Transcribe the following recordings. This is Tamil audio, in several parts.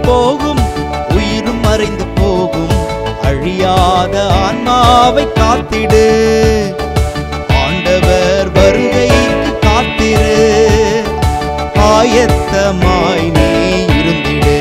போகும் உயிரும் மறைந்து போகும் அழியாத ஆன்மாவை காத்திடு ஆண்டவர் வருகைக்கு காத்திரு ஆயத்தமாய் நீ இருந்திடு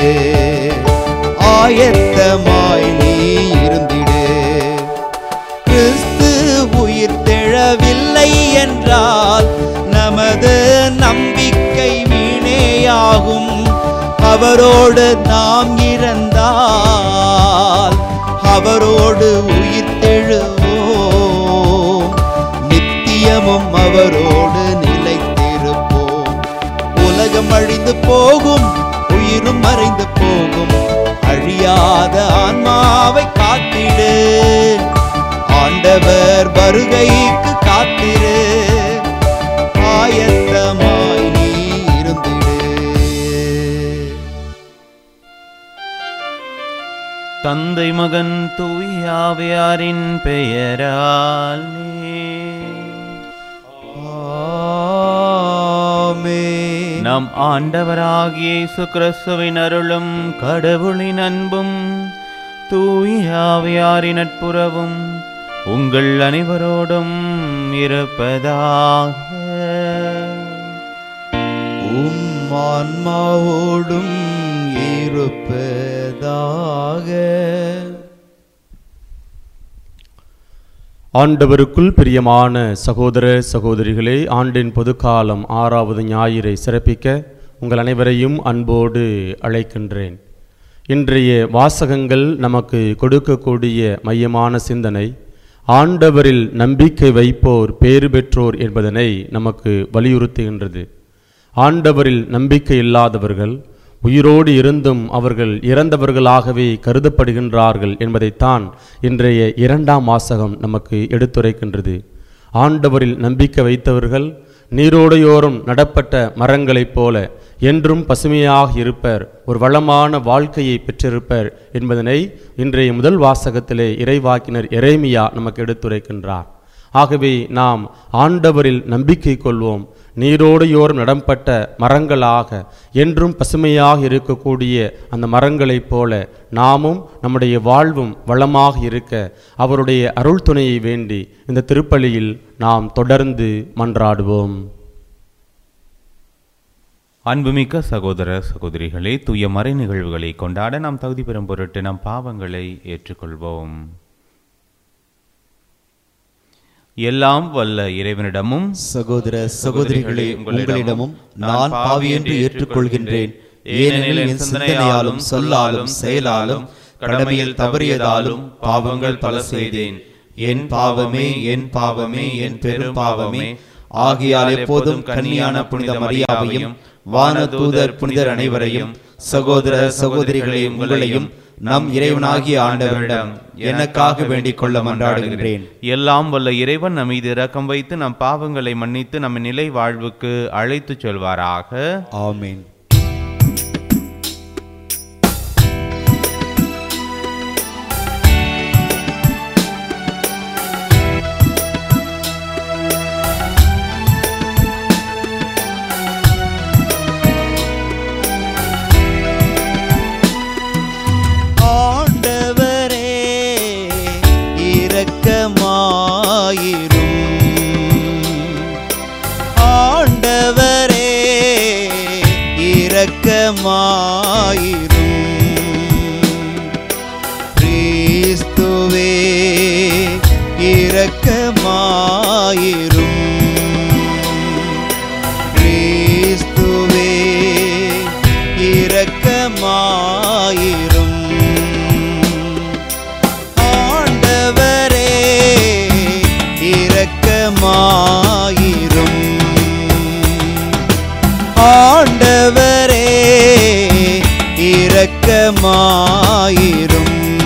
ஆயத்தமாய் நீ இருந்திடு கிறிஸ்து உயிர் தெழவில்லை என்றால் நமது நம்பிக்கை வீணேயாகும் அவரோடு நாம் இறந்தால் அவரோடு உயிர் தெழுவோம் நித்தியமும் அவரோடு நிலைத்திருப்போம் உலகம் அழிந்து போகும் உயிரும் மறைந்து போகும் அழியாத ஆன்மாவை காத்திடு ஆண்டவர் வருகைக்கு காத்திரு ஆயத்தமாய் நீ இருந்திடு தந்தை மகன் தூயாவியாரின் பெயராலே ஆமென். நம் ஆண்டவராகிய இயேசு கிறிஸ்துவின் அருளும் கடவுளின் அன்பும் தூயாவியாரின் நட்புறவும் உங்கள் அனைவரோடும் இருப்பதாக உம் ஆன்மாவோடும் இருப்பதாக ஆண்டவருக்குள் பிரியமான சகோதர சகோதரிகளே ஆண்டின் பொதுக்காலம் ஆறாவது ஞாயிறை சிறப்பிக்க உங்கள் அனைவரையும் அன்போடு அழைக்கின்றேன் இன்றைய வாசகங்கள் நமக்கு கொடுக்கக்கூடிய மையமான சிந்தனை ஆண்டவரில் நம்பிக்கை வைப்போர் பேறு பெற்றோர் என்பதனை நமக்கு வலியுறுத்துகின்றது ஆண்டவரில் நம்பிக்கை இல்லாதவர்கள் உயிரோடு இருந்தும் அவர்கள் இறந்தவர்களாகவே கருதப்படுகின்றார்கள் என்பதைத்தான் இன்றைய இரண்டாம் வாசகம் நமக்கு எடுத்துரைக்கின்றது ஆண்டவரில் நம்பிக்கை வைத்தவர்கள் நீரோடையோரம் நடப்பட்ட மரங்களைப் போல என்றும் பசுமையாக இருப்பர் ஒரு வளமான வாழ்க்கையை பெற்றிருப்பர் என்பதனை இன்றைய முதல் வாசகத்திலே இறைவாக்கினர் எரேமியா நமக்கு எடுத்துரைக்கின்றார் ஆகவே நாம் ஆண்டவரில் நம்பிக்கை கொள்வோம் நீரோடையோரம் நடப்பட்ட மரங்களாக என்றும் பசுமையாக இருக்கக்கூடிய அந்த மரங்களைப் போல நாமும் நம்முடைய வாழ்வும் வளமாக இருக்க அவருடைய அருள் துணையை வேண்டி இந்த திருப்பலியில் நாம் தொடர்ந்து மன்றாடுவோம் அன்புமிக்க சகோதர சகோதரிகளே தூய மறை நிகழ்வுகளை கொண்டாட நாம் தகுதி பெறும் பொருட்டு நம் பாவங்களை ஏற்றுக்கொள்வோம் எல்லாம் வல்ல இறைவனிடமும் சகோதர சகோதரிகளே உங்களிடமும் நான் பாவி என்று ஏற்றுக்கொள்கின்றேன் ஏனெனில் என் சிந்தனையாலும் சொல்லாலும் செயலாலும் கடமையில் தவறியதாலும் பாவங்கள் பல செய்தேன் என் பாவமே என் பாவமே என் பெரும் பாவமே ஆகியால் எப்போதும் கன்னியான புனித மரியாவையும் வானதூதர் புனிதர் அனைவரையும் சகோதர சகோதரிகளே உங்களையும் நம் இறைவனாகிய ஆண்டவரிடம் எனக்காக வேண்டிக் கொள்ள மன்றாடுகின்றேன் எல்லாம் வல்ல இறைவன் நம் மீது இரக்கம் வைத்து நம் பாவங்களை மன்னித்து நம்ம நிலை வாழ்வுக்கு அழைத்துச் செல்வாராக ஆமென் ஆண்டவரே இரக்கமாயிரும் ஆண்டவரே இரக்கமாயிரும் கிறிஸ்துவே இரக்கமாயிரும் கிறிஸ்துவே இரக்கமாயிரும் ஆண்டவரே இரக்கமாயிரும் ஆண்டவரே இரக்கமாயிரும்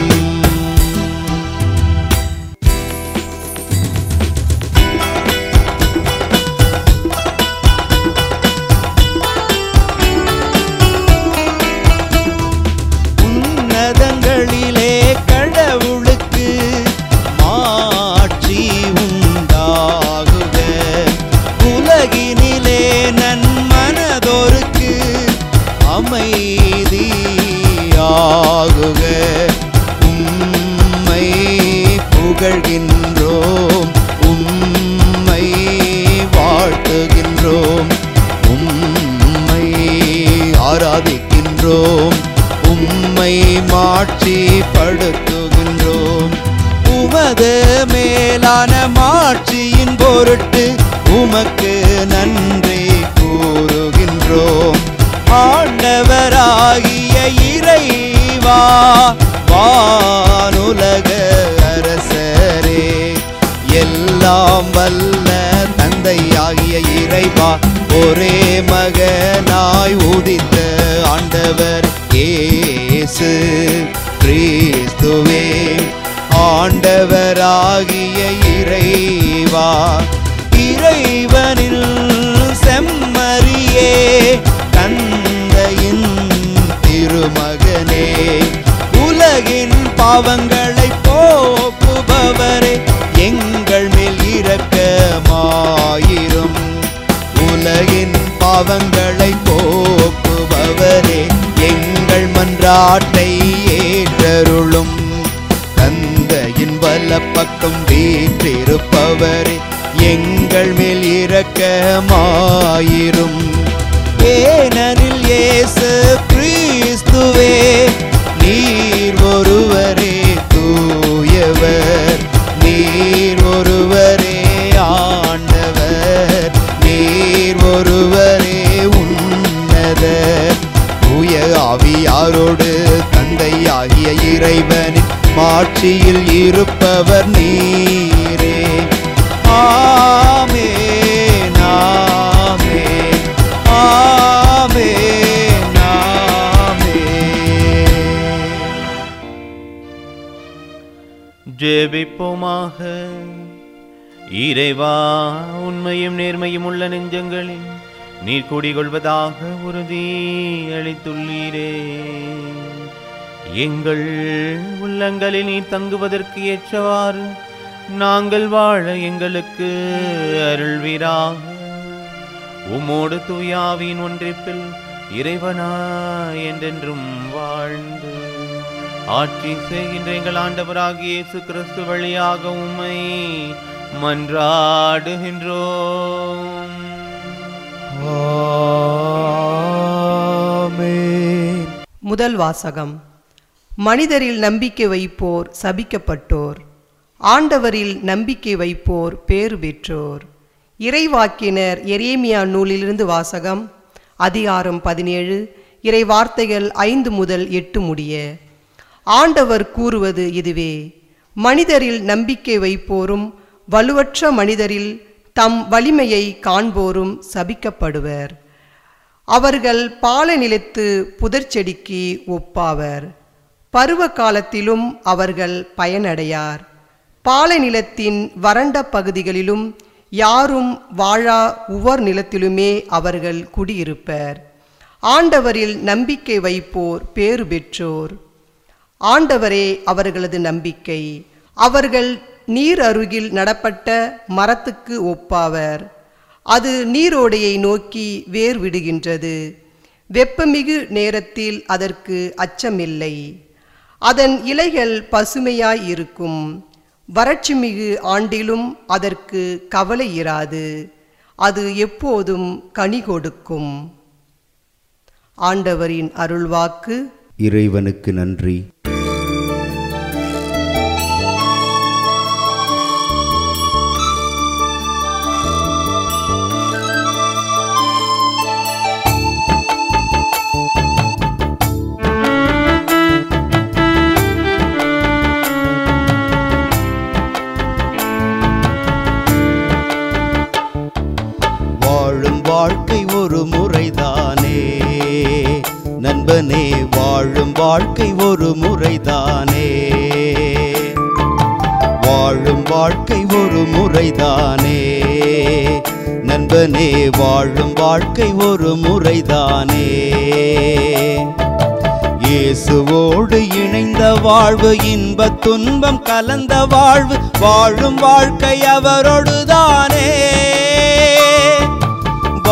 உன்னதங்களிலே கடவுளுக்கு மாட்சி உண்டாகுக உலகினிலே நன்மனதோருக்கு அமைதியாகுக உண்டாகுக உம்மை புகழ்கின்றோம் உம்மை வாழ்த்துகின்றோம் உம்மை ஆராதிக்கின்றோம் உம்மை மாட்சிப்படுத்துகின்றோம் உமது மேலான மாட்சியின் பொருட்டு உமக்கு நன்றி கூறுகின்றோம் ஆண்டவராகிய இறைவா வானுலக அரசரே எல்லாம் வல்ல தந்தையாகிய இறைவா ஒரே மகனாய் உதித்த ஆண்டவர் இயேசு கிறிஸ்துவே ஆண்டவராகிய இறைவா இறைவனில் செம்மறியே தந்தையின் திருமகனே உலகின் பாவங்களை போக்குபவரே எங்கள் மேல் இரக்கமாயிரும் உலகின் பாவங்களை போக்குபவரே எங்கள் மன்றாட்டை ஏற்றருளும் தந்தையின் வலப்பக்கம் வீற்றிருப்பவரே எங்கள் மேல் இரக்கமாயிரும் ஏனெனில் இயேசு கிறிஸ்துவே நீர் ஒருவரே தூயவர் நீர் ஒருவரே ஆண்டவர் நீர் ஒருவரே உன்னதர் தூய ஆவியாரோடு தந்தையாகிய இறைவனின் மாட்சியில் இருப்பவர் நீரே ஆமென் ஆமென் ஆமென் ஆமென் ஜெபிப்போமாக இறைவா உண்மையும் நேர்மையும் உள்ள நெஞ்சங்களில் நீர் குடிகொள்வதாக உறுதி அளித்துள்ளீரே எங்கள் உள்ளங்களில் நீர் தங்குவதற்கு ஏற்றவாறு நாங்கள் வாழ எங்களுக்கு அருள்வீராக உம்மோடு தூயாவின் ஒன்றிப்பில் இறைவனா என்றென்றும் வாழ்ந்து ஆட்சி செய்கின்ற எங்கள் ஆண்டவராகிய இயேசு கிறிஸ்து வழியாக உம்மை மன்றாடுகின்றோம் ஆமென் முதல் வாசகம் மனிதரில் நம்பிக்கை வைப்போர் சபிக்கப்பட்டோர் ஆண்டவரில் நம்பிக்கை வைப்போர் பேறு பெற்றோர் இறைவாக்கினர் எரேமியா நூலிலிருந்து வாசகம் அதிகாரம் பதினேழு இறை வார்த்தைகள் ஐந்து முதல் எட்டு முடிய ஆண்டவர் கூறுவது இதுவே மனிதரில் நம்பிக்கை வைப்போரும் வலுவற்ற மனிதரில் தம் வலிமையை காண்போரும் சபிக்கப்படுவர் அவர்கள் பாலநிலத்து புதர்ச்செடிக்கு ஒப்பாவர் பருவ காலத்திலும் அவர்கள் பயனடையார் பாலைநிலத்தின் வறண்ட பகுதிகளிலும் யாரும் வாழா உவர் நிலத்திலுமே அவர்கள் குடியிருப்பர் ஆண்டவரில் நம்பிக்கை வைப்போர் பேறு பெற்றோர் ஆண்டவரே அவர்களது நம்பிக்கை அவர்கள் நீர் அருகில் நடப்பட்ட மரத்துக்கு ஒப்பாவர் அது நீரோடையை நோக்கி வேர் விடுகின்றது வெப்பமிகு நேரத்தில் அதற்கு அச்சமில்லை அதன் இலைகள் பசுமையாய் இருக்கும் வறட்சிமிகு ஆண்டிலும் அதற்கு கவலை இராது அது எப்போதும் கனி கொடுக்கும் ஆண்டவரின் அருள்வாக்கு இறைவனுக்கு நன்றி வாழும் வாழ்க்கை ஒரு முறைதானே நண்பனே வாழும் வாழ்க்கை ஒரு முறைதானே வாழும் வாழ்க்கை ஒரு முறைதானே நண்பனே வாழும் வாழ்க்கை ஒரு முறைதானே இயேசுவோடு இணைந்த வாழ்வு இன்ப துன்பம் கலந்த வாழ்வு வாழும் வாழ்க்கை அவரோடுதானே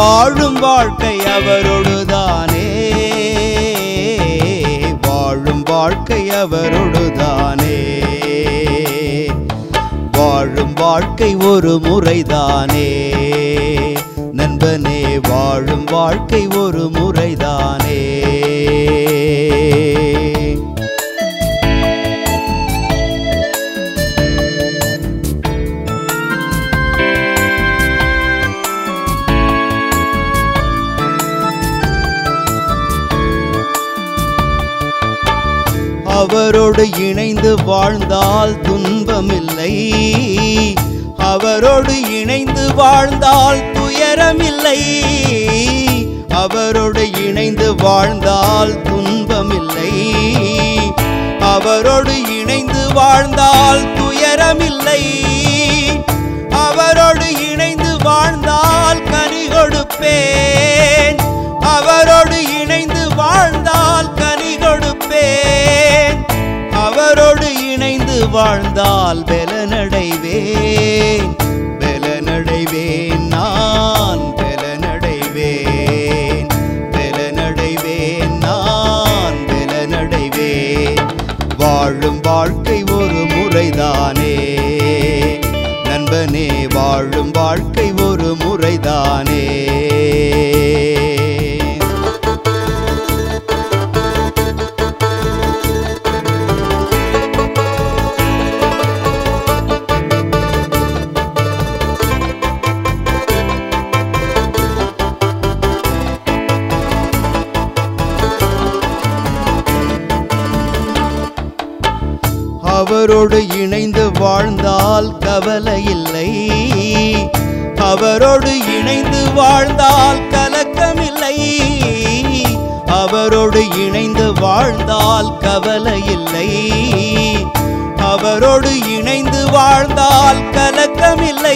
வாழும் வாழ்க்கை அவரோடுதானே வாழும் வாழ்க்கை அவரோடுதானே வாழும் வாழ்க்கை ஒரு முறைதானே நண்பனே வாழும் வாழ்க்கை ஒரு முறைதானே அவரோடு இணைந்து வாழ்ந்தால் துன்பமில்லை அவரோடு இணைந்து வாழ்ந்தால் துயரமில்லை அவரோடு இணைந்து வாழ்ந்தால் துன்பமில்லை அவரோடு இணைந்து வாழ்ந்தால் துயரமில்லை அவரோடு இணைந்து வாழ்ந்தால் கனி கொடுப்பேன் அவரோடு இணைந்து வாழ்ந்தால் கனி கொடுப்பேன் அவரோடு இணைந்து வாழ்ந்தால் பெலனடைவேன் பெலனடைவேன் நான் பெலனடைவேன் பெலனடைவேன் நான் பெலனடைவேன் வாழும் வாழ்க்கை ஒரு முறைதானே நண்பனே வாழும் வாழ்க்கை ஒரு முறைதானே அவரோடு இணைந்து வாழ்ந்தால் கவலை இல்லை அவரோடு இணைந்து வாழ்ந்தால் கலக்கமில்லை அவரோடு இணைந்து வாழ்ந்தால் கவலை இல்லை அவரோடு இணைந்து வாழ்ந்தால் கலக்கமில்லை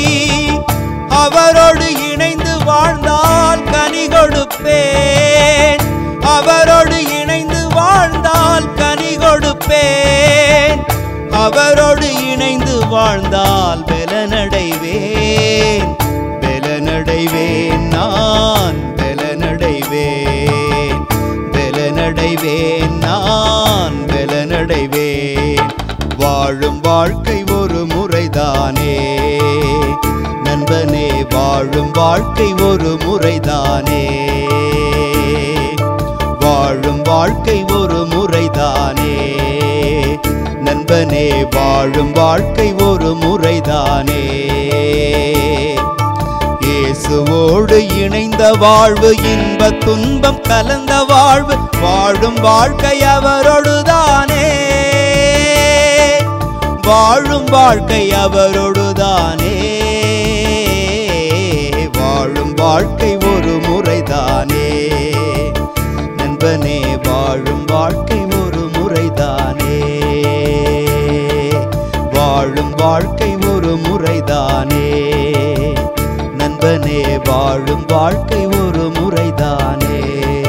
அவரோடு இணைந்து வாழ்ந்தால் கனி கொடுப்பேன் அவரோடு இணைந்து வாழ்ந்தால் கனி கொடுப்பேன் அவரோடு இணைந்து வாழ்ந்தால் பெலனடைவேன் பெலனடைவேன் நான் பெலனடைவேன் பெலனடைவேன் நான் பெலனடைவேன் வாழும் வாழ்க்கை ஒரு முறைதானே நண்பனே வாழும் வாழ்க்கை ஒரு முறைதானே வாழும் வாழ்க்கை ஒரு முறைதானே நண்பனே வாழும் வாழ்க்கை ஒரு முறைதானே இயேசுவோடு இணைந்த வாழ்வு இன்ப துன்பம் கலந்த வாழ்வு வாழும் வாழ்க்கை அவரோடுதானே வாழும் வாழ்க்கை அவரோடுதானே வாழும் வாழ்க்கை ஒரு முறைதானே நண்பனே வாழும் வாழ்க்கை ஒரு முறைதானே வாழும் வாழ்க்கை ஒரு முறைதானே நண்பனே வாழும் வாழ்க்கை ஒரு முறைதானே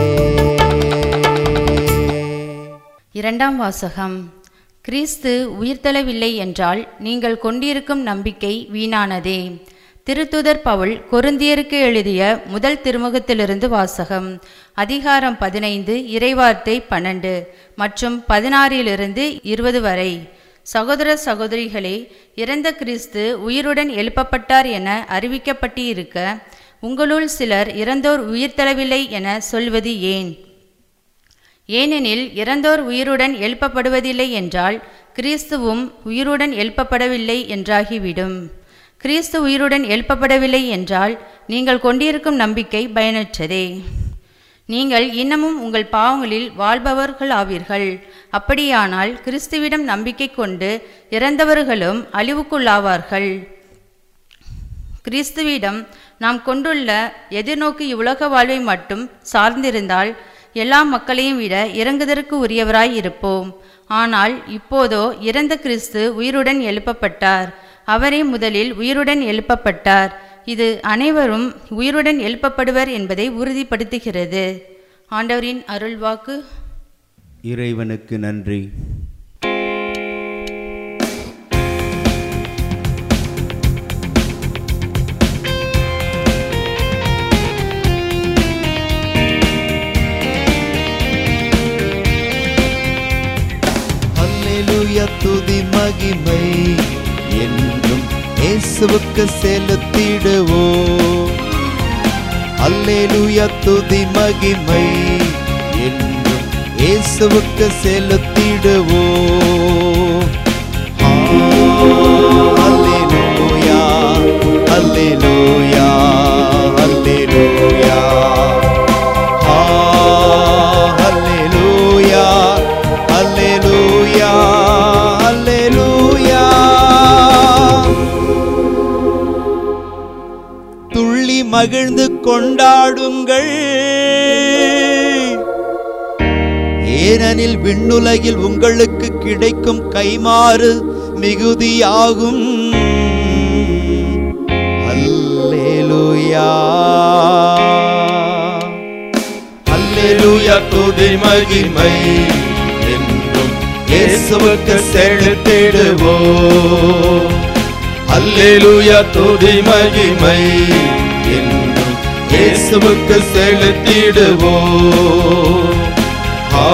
இரண்டாம் வாசகம் கிறிஸ்து உயிர்த்தெழவில்லை என்றால் நீங்கள் கொண்டிருக்கும் நம்பிக்கை வீணானதே திருத்துதர் பவுல் கொருந்தியருக்கு எழுதிய முதல் திருமுகத்திலிருந்து வாசகம் அதிகாரம் பதினைந்து இறைவார்த்தை பன்னெண்டு மற்றும் பதினாறிலிருந்து இருபது வரை சகோதர சகோதரிகளே இறந்த கிறிஸ்து உயிருடன் எழுப்பப்பட்டார் என அறிவிக்கப்பட்டிருக்க உங்களுள் சிலர் இறந்தோர் உயிர்த்தெழவில்லை என சொல்வது ஏன் ஏனெனில் இறந்தோர் உயிருடன் எழுப்பப்படுவதில்லை என்றால் கிறிஸ்துவும் உயிருடன் எழுப்பப்படவில்லை என்றாகிவிடும் கிறிஸ்து உயிருடன் எழுப்பப்படவில்லை என்றால் நீங்கள் கொண்டிருக்கும் நம்பிக்கை பயனற்றதே நீங்கள் இன்னமும் உங்கள் பாவங்களில் வாழ்பவர்கள் ஆவீர்கள் அப்படியானால் கிறிஸ்துவிடம் நம்பிக்கை கொண்டு இறந்தவர்களும் அழிவுக்குள்ளாவார்கள் கிறிஸ்துவிடம் நாம் கொண்டுள்ள எதிர்நோக்கு இவ்வுலக வாழ்வை மட்டும் சார்ந்திருந்தால் எல்லா மக்களையும் விட இறங்குதற்கு உரியவராய் இருப்போம் ஆனால் இப்போதோ இறந்த கிறிஸ்து உயிருடன் எழுப்பப்பட்டார் அவரே முதலில் உயிருடன் எழுப்பப்பட்டார் இது அனைவரும் உயிருடன் எழுப்பப்படுவர் என்பதை உறுதிப்படுத்துகிறது ஆண்டவரின் அருள்வாக்கு இறைவனுக்கு நன்றி அல்லேலூயா துதி மகிமை என்றும் இயேசுவுக்கு செலுத்திடுவோம் அல்லேலூயா துதி மகிமை என்றும் இயேசுவுக்கு செலுத்திடுவோம் ஆ, அல்லேலூயா அல்லேலூயா அல்லேலூயா ஆ, அல்லேலூயா அல்லேலூயா அல்லேலூயா துள்ளி மகிழ்ந்து கொண்டாடுங்கள் ஏனெனில் விண்ணுலகில் உங்களுக்கு கிடைக்கும் கைமாறு மிகுதியாகும் அல்லேலூயா அல்லேலூயா துதி மகிமை என்றும் இயேசுவுக்கு செலுத்திடுவோம் அல்லேலூயா துதி மகிமை என்றும் இயேசுவுக்கு செலுத்திடுவோம் ஆ,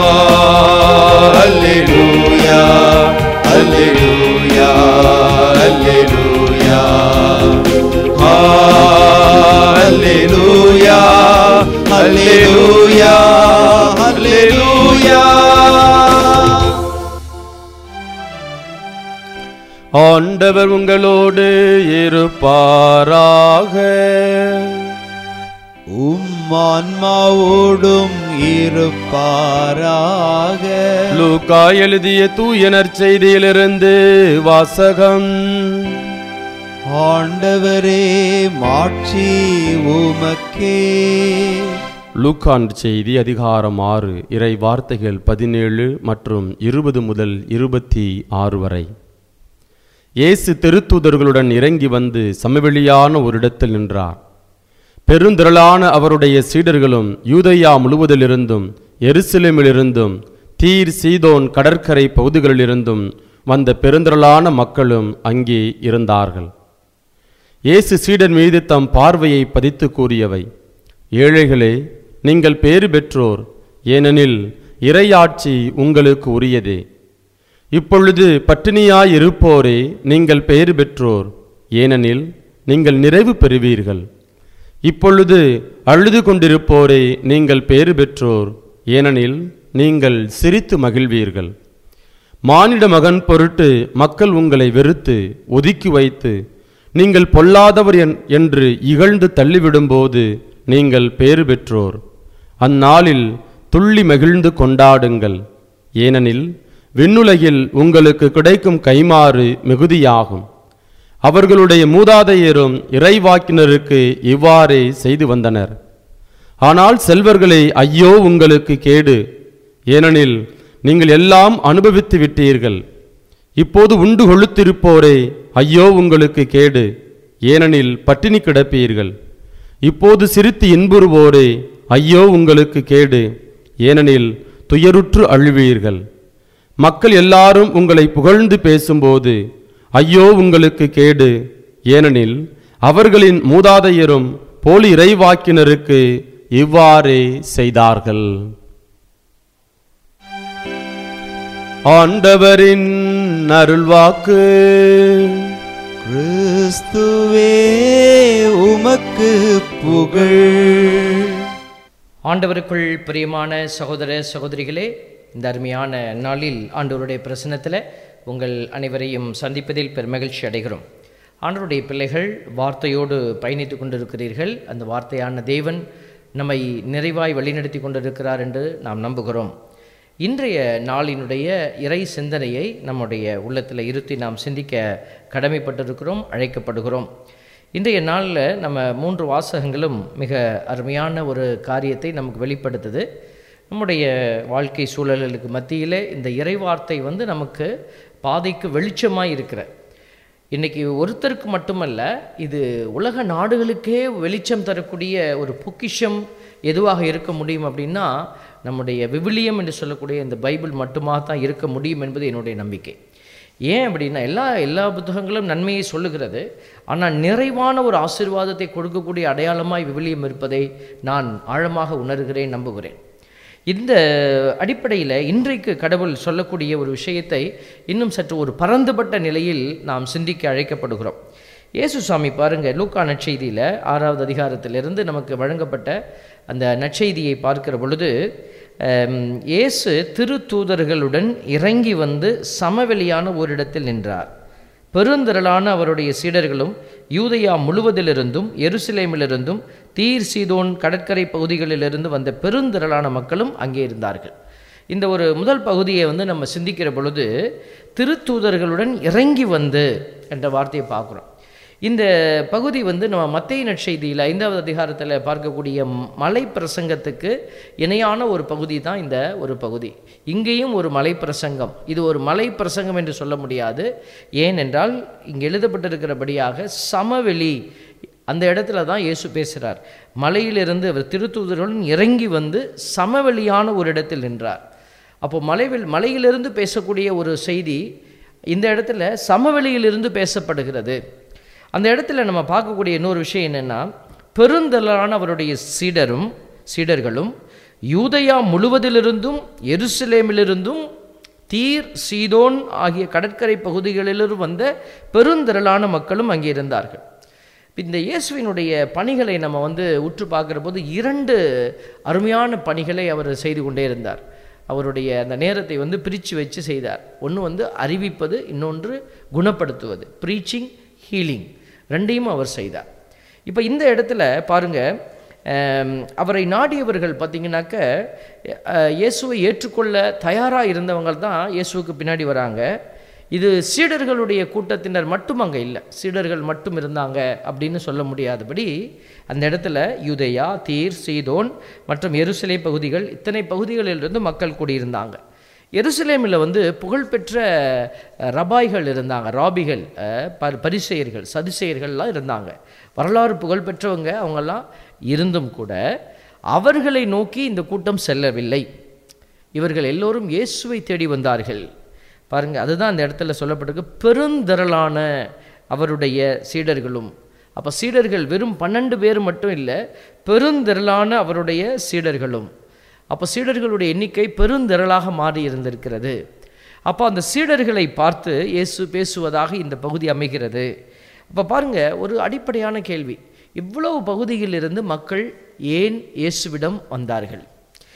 அல்லேலூயா அல்லேலூயா அல்லேலூயா ஆ, அல்லேலூயா அல்லேலூயா அல்லேலூயா ஆண்டவர் உங்களோடு இருப்பாராக உம் ஆன்மாவோடும் இருப்பாராக லூக்கா எழுதிய தூயனர் செய்தியிலிருந்து வாசகம் ஆண்டவரே மாட்சி உமக்கே லூக்கான் செய்தி அதிகாரம் ஆறு இறை வார்த்தைகள் பதினேழு மற்றும் இருபது முதல் இருபத்தி ஆறு வரை இயேசு திருத்தூதர்களுடன் இறங்கி வந்து சமவெளியான ஒரு இடத்தில் நின்றார் பெருந்திரளான அவருடைய சீடர்களும் யூதேயா முழுவதிலிருந்தும் எருசலேமிலிருந்தும் தீர் சீதோன் கடற்கரை பகுதிகளிலிருந்தும் வந்த பெருந்திரளான மக்களும் அங்கே இருந்தார்கள் இயேசு சீடர் மீது தம் பார்வையை பதித்து கூறியவை ஏழைகளே நீங்கள் பேறு பெற்றோர் ஏனெனில் இறையாட்சி உங்களுக்கு உரியதே இப்பொழுது பட்டினியாய் இருப்போரே நீங்கள் பேறு பெற்றோர் ஏனெனில் நீங்கள் நிறைவு பெறுவீர்கள் இப்பொழுது அழுது கொண்டிருப்போரே நீங்கள் பேறு பெற்றோர் ஏனெனில் நீங்கள் சிரித்து மகிழ்வீர்கள் மானிட மகன் பொருட்டு மக்கள் உங்களை வெறுத்து ஒதுக்கி வைத்து நீங்கள் பொல்லாதவர் என்- என்று இகழ்ந்து தள்ளிவிடும்போது நீங்கள் பேறு பெற்றோர் அந்நாளில் துள்ளி மகிழ்ந்து கொண்டாடுங்கள் ஏனெனில் விண்ணுலகில் உங்களுக்கு கிடைக்கும் கைமாறு மிகுதியாகும் அவர்களுடைய மூதாதையரும் இறைவாக்கினருக்கு இவ்வாறே செய்து வந்தனர் ஆனால் செல்வர்களே ஐயோ உங்களுக்கு கேடு ஏனெனில் நீங்கள் எல்லாம் அனுபவித்து விட்டீர்கள் இப்போது உண்டு கொழுத்திருப்போரே ஐயோ உங்களுக்கு கேடு ஏனெனில் பட்டினி கிடப்பீர்கள் இப்போது சிரித்து இன்புறுவோரே ஐயோ உங்களுக்கு கேடு ஏனெனில் துயருற்று அழுவீர்கள் மக்கள் எல்லாரும் உங்களை புகழ்ந்து பேசும்போது ஐயோ உங்களுக்கு கேடு ஏனெனில் அவர்களின் மூதாதையரும் போலி இறைவாக்கினருக்கு இவ்வாறே செய்தார்கள் ஆண்டவரின் அருள்வாக்கு கிறிஸ்துவே உமக்கு புகழ் ஆண்டவருக்குள் பிரியமான சகோதர சகோதரிகளே இந்த அருமையான நாளில் ஆண்டவருடைய பிரசன்னத்தில் உங்கள் அனைவரையும் சந்திப்பதில் பெருமகிழ்ச்சி அடைகிறோம் ஆண்டவருடைய பிள்ளைகள் வார்த்தையோடு பயணித்து கொண்டிருக்கிறீர்கள் அந்த வார்த்தையான தேவன் நம்மை நிறைவாய் வழிநடத்தி கொண்டிருக்கிறார் என்று நாம் நம்புகிறோம் இன்றைய நாளினுடைய இறை சிந்தனையை நம்முடைய உள்ளத்தில் இருத்தி நாம் சிந்திக்க கடமைப்பட்டிருக்கிறோம் அழைக்கப்படுகிறோம் இன்றைய நாளில் நம்ம மூன்று வாசகங்களும் மிக அருமையான ஒரு காரியத்தை நமக்கு வெளிப்படுத்துது நம்முடைய வாழ்க்கை சூழல்களுக்கு மத்தியில் இந்த இறைவார்த்தை வந்து நமக்கு பாதைக்கு வெளிச்சமாக இருக்கிற இன்னைக்கு ஒருத்தருக்கு மட்டுமல்ல இது உலக நாடுகளுக்கே வெளிச்சம் தரக்கூடிய ஒரு பொக்கிஷம் எதுவாக இருக்க முடியும் அப்படின்னா நம்முடைய விவிலியம் என்று சொல்லக்கூடிய இந்த பைபிள் மட்டுமா தான் இருக்க முடியும் என்பது என்னுடைய நம்பிக்கை ஏன் அப்படின்னா எல்லா எல்லா புத்தகங்களும் நன்மையை சொல்லுகிறது ஆனால் நிறைவான ஒரு ஆசீர்வாதத்தை கொடுக்கக்கூடிய அடையாளமாய் விவிலியம் இருப்பதை நான் ஆழமாக உணர்கிறேன் நம்புகிறேன் இந்த அடிப்படையில் இன்றைக்கு கடவுள் சொல்லக்கூடிய ஒரு விஷயத்தை இன்னும் சற்று ஒரு பரந்துபட்ட நிலையில் நாம் சிந்திக்க அழைக்கப்படுகிறோம் இயேசு சாமி பாருங்க லூக்கா நற்செய்தியில் ஆறாவது அதிகாரத்திலிருந்து நமக்கு வழங்கப்பட்ட அந்த நற்செய்தியை பார்க்கிற பொழுது அம், இயேசு திருத்தூதர்களுடன் இறங்கி வந்து சமவெளியான ஓரிடத்தில் நின்றார் பெருந்திரளான அவருடைய சீடர்களும் யூதயா முழுவதிலிருந்தும் எருசலேமிலிருந்தும் தீர் சீதோன் கடற்கரை பகுதிகளிலிருந்து வந்த பெருந்திரளான மக்களும் அங்கே இருந்தார்கள் இந்த ஒரு முதல் பகுதியை வந்து நம்ம சிந்திக்கிற பொழுது திருத்தூதர்களுடன் இறங்கி வந்து என்ற வார்த்தையை பார்க்குறோம் இந்த பகுதி வந்து நம்ம மத்திய நற்செய்தியில் ஐந்தாவது அதிகாரத்தில் பார்க்கக்கூடிய மலை பிரசங்கத்துக்கு இணையான ஒரு பகுதி தான் இந்த ஒரு பகுதி இங்கேயும் ஒரு மலை பிரசங்கம் இது ஒரு மலை பிரசங்கம் என்று சொல்ல முடியாது ஏனென்றால் இங்கே எழுதப்பட்டிருக்கிறபடியாக சமவெளி அந்த இடத்துல தான் இயேசு பேசுகிறார் மலையிலிருந்து அவர் திருத்தூதருடன் இறங்கி வந்து சமவெளியான ஒரு இடத்தில் நின்றார் அப்போ மலைவில் மலையிலிருந்து பேசக்கூடிய ஒரு செய்தி இந்த இடத்துல சமவெளியிலிருந்து பேசப்படுகிறது அந்த இடத்துல நம்ம பார்க்கக்கூடிய இன்னொரு விஷயம் என்னென்னா பெருந்தலான அவருடைய சீடரும் சீடர்களும் யூதயா முழுவதிலிருந்தும் எருசலேமிலிருந்தும் தீர் சீதோன் ஆகிய கடற்கரை பகுதிகளிலிருந்து வந்த பெருந்திரளான மக்களும் அங்கே இருந்தார்கள் இந்த இயேசுவினுடைய பணிகளை நம்ம வந்து உற்று பார்க்குற போது இரண்டு அருமையான பணிகளை அவர் செய்து கொண்டே இருந்தார் அவருடைய அந்த நேரத்தை வந்து பிரித்து வச்சு செய்தார் ஒன்று வந்து அறிவிப்பது இன்னொன்று குணப்படுத்துவது ப்ரீச்சிங் ஹீலிங் ரெண்டையும் அவர் செய்தார் இப்போ இந்த இடத்துல பாருங்க ஆம், அவரை நாடியவர்கள் பார்த்தீங்கன்னாக்க அஹ், இயேசுவை ஏற்றுக்கொள்ள தயாராக இருந்தவங்க தான் இயேசுவுக்கு பின்னாடி வராங்க இது சீடர்களுடைய கூட்டத்தினர் மட்டும் அங்கே இல்லை சீடர்கள் மட்டும் இருந்தாங்க அப்படின்னு சொல்ல முடியாதபடி அந்த இடத்துல யூதேயா தீர் சீதோன் மற்றும் எருசலே பகுதிகள் இத்தனை பகுதிகளிலிருந்து மக்கள் கூடியிருந்தாங்க எருசலேமில் வந்து புகழ்பெற்ற அஹ், ரபாய்கள் இருந்தாங்க ராபிகள் அஹ், ப பரிசெயர்கள் சதுசெயர்கள்லாம் இருந்தாங்க வரலாறு புகழ்பெற்றவங்க அவங்கெல்லாம் இருந்தும் கூட அவர்களை நோக்கி இந்த கூட்டம் செல்லவில்லை இவர்கள் எல்லோரும் இயேசுவை தேடி வந்தார்கள் பாருங்க அதுதான் அந்த இடத்துல சொல்லப்பட்டிருக்கு பெருந்திரளான அவருடைய சீடர்களும் அப்போ சீடர்கள் வெறும் பன்னெண்டு பேர் மட்டும் இல்லை பெருந்திரளான அவருடைய சீடர்களும் அப்போ சீடர்களுடைய எண்ணிக்கை பெருந்திரளாக மாறி இருந்திருக்கிறது அப்போ அந்த சீடர்களை பார்த்து இயேசு பேசுவதாக இந்த பகுதி அமைகிறது அப்போ பாருங்க ஒரு அடிப்படையான கேள்வி இவ்வளவு பகுதியிலிருந்து மக்கள் ஏன் இயேசுவிடம் வந்தார்கள்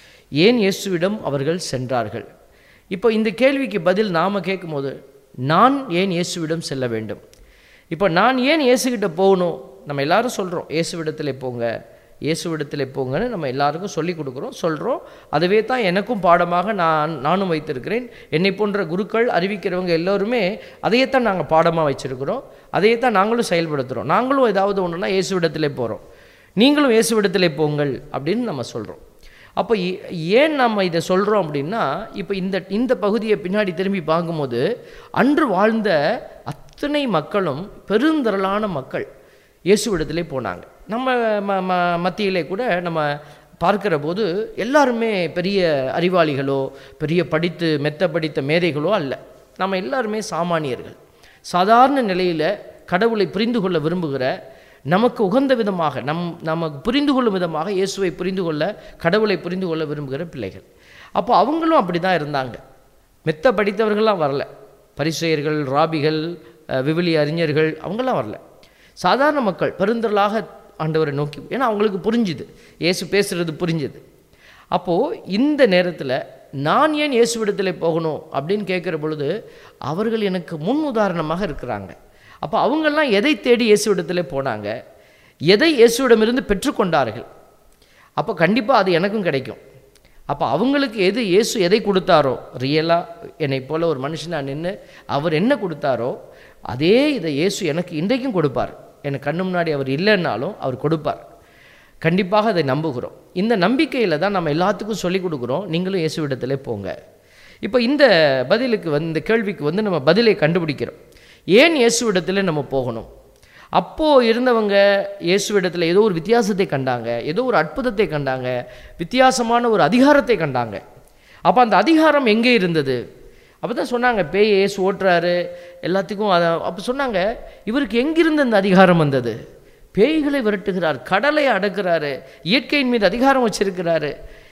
ஏன் இயேசுவிடம் அவர்கள் சென்றார்கள் இப்போ இந்த கேள்விக்கு பதில் நாம் கேட்கும்போது நான் ஏன் இயேசுவிடம் செல்ல வேண்டும் இப்போ நான் ஏன் இயேசுகிட்ட போகணும் நம்ம எல்லாரும் சொல்கிறோம் இயேசுவிடத்தில் போங்க இயேசுவிடத்தில் போங்கன்னு நம்ம எல்லாருக்கும் சொல்லி கொடுக்குறோம் சொல்கிறோம் அதுவே தான் எனக்கும் பாடமாக நான் நானும் வைத்திருக்கிறேன் என்னை போன்ற குருக்கள் அறிவிக்கிறவங்க எல்லோருமே அதையே தான் நாங்கள் பாடமாக வச்சுருக்கிறோம் அதையே தான் நாங்களும் செயல்படுத்துகிறோம் நாங்களும் ஏதாவது ஒன்றுனா இயேசுவிடத்திலே போகிறோம் நீங்களும் இயேசுவிடத்திலே போங்கள் அப்படின்னு நம்ம சொல்கிறோம் அப்போ ஏ- ஏன் நம்ம இதை சொல்கிறோம் அப்படின்னா இப்போ இந்த இந்த பகுதியை பின்னாடி திரும்பி பார்க்கும்போது அன்று வாழ்ந்த அத்தனை மக்களும் பெருந்திரளான மக்கள் இயேசுவிடத்திலே போனாங்க நம்ம ம ம மத்தியிலே கூட நம்ம பார்க்கிற போது எல்லாருமே பெரிய அறிவாளிகளோ பெரிய படித்து மெத்த படித்த மேதைகளோ அல்ல நம்ம எல்லாருமே சாமானியர்கள் சாதாரண நிலையில் கடவுளை புரிந்து கொள்ள விரும்புகிற நமக்கு உகந்த விதமாக நம் நமக்கு புரிந்து கொள்ளும் விதமாக இயேசுவை புரிந்து கொள்ள கடவுளை புரிந்து கொள்ள விரும்புகிற பிள்ளைகள் அப்போ அவங்களும் அப்படி தான் இருந்தாங்க மெத்த படித்தவர்கள்லாம் வரல பரிசெயர்கள் ராபிகள் அஹ், விவிலிய அறிஞர்கள் அவங்கெல்லாம் வரல சாதாரண மக்கள் பெருந்தலாக ஆண்டவரை நோக்கி ஏன்னா அவங்களுக்கு புரிஞ்சுது இயேசு பேசுறது புரிஞ்சுது அப்போது இந்த நேரத்தில் நான் ஏன் இயேசுவிடத்தில் போகணும் அப்படின்னு கேட்குற பொழுது அவர்கள் எனக்கு முன் உதாரணமாக இருக்கிறாங்க அப்போ அவங்கெல்லாம் எதை தேடி இயேசுவிடத்தில் போனாங்க எதை இயேசுவிடமிருந்து பெற்றுக்கொண்டார்கள் அப்போ கண்டிப்பாக அது எனக்கும் கிடைக்கும் அப்போ அவங்களுக்கு எது இயேசு எதை கொடுத்தாரோ ரியலாக என்னை போல ஒரு மனுஷனாக நின்று அவர் என்ன கொடுத்தாரோ அதே இதை இயேசு எனக்கு இன்றைக்கும் கொடுப்பார் எனக்கு கண்ணு முன்னாடி அவர் இல்லைன்னாலும் அவர் கொடுப்பார் கண்டிப்பாக அதை நம்புகிறோம் இந்த நம்பிக்கையில் தான் நம்ம எல்லாத்துக்கும் சொல்லிக் கொடுக்குறோம் நீங்களும் இயேசுவிடத்திலே போங்க இப்போ இந்த பதிலுக்கு வந்து இந்த கேள்விக்கு வந்து நம்ம பதிலை கண்டுபிடிக்கிறோம் ஏன் இயேசுவிடத்தில் நம்ம போகணும் அப்போது இருந்தவங்க இயேசுவிடத்தில் ஏதோ ஒரு வித்தியாசத்தை கண்டாங்க ஏதோ ஒரு அற்புதத்தை கண்டாங்க வித்தியாசமான ஒரு அதிகாரத்தை கண்டாங்க அப்போ அந்த அதிகாரம் எங்கே இருந்தது அப்போ தான் சொன்னாங்க பேய் இயேசு ஓட்டுறாரு எல்லாத்துக்கும் அதை அப்போ சொன்னாங்க இவருக்கு எங்கிருந்து அந்த அதிகாரம் வந்தது பேய்களை விரட்டுகிறார் கடலை அடக்குறாரு இயற்கையின் மீது அதிகாரம் வச்சிருக்கிறாரு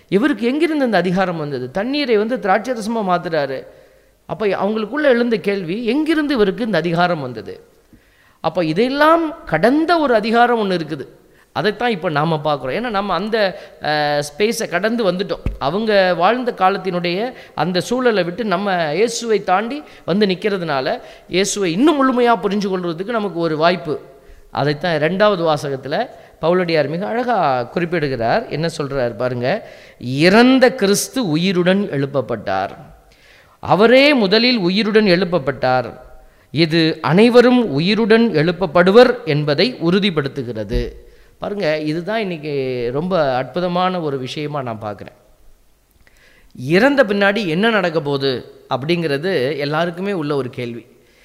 இவருக்கு எங்கிருந்து இந்த அதிகாரம் வந்தது தண்ணீரை வந்து திராட்சரசமாக மாத்துறாரு அப்போ அவங்களுக்குள்ள எழுந்த கேள்வி எங்கிருந்து இவருக்கு இந்த அதிகாரம் வந்தது அப்போ இதெல்லாம் கடந்த ஒரு அதிகாரம் ஒன்று இருக்குது அதைத்தான் இப்போ நாம் பார்க்குறோம் ஏன்னா நம்ம அந்த ஸ்பேஸை கடந்து வந்துட்டோம் அவங்க வாழ்ந்த காலத்தினுடைய அந்த சூழலை விட்டு நம்ம இயேசுவை தாண்டி வந்து நிற்கிறதுனால இயேசுவை இன்னும் முழுமையாக புரிஞ்சு கொள்வதற்கு நமக்கு ஒரு வாய்ப்பு அதைத்தான் ரெண்டாவது வாசகத்தில் பவுலடியார் மிக அழகாக குறிப்பிடுகிறார் என்ன சொல்கிறார் பாருங்க இறந்த கிறிஸ்து உயிருடன் எழுப்பப்பட்டார் அவரே முதலில் உயிருடன் எழுப்பப்பட்டார் இது அனைவரும் உயிருடன் எழுப்பப்படுவர் என்பதை உறுதிப்படுத்துகிறது பாருங்க இதுதான் இன்னைக்கு ரொம்ப அற்புதமான ஒரு விஷயமா நான் பார்க்குறேன் இறந்த பின்னாடி என்ன நடக்க போகுது அப்படிங்கிறது எல்லாருக்குமே உள்ள ஒரு கேள்வி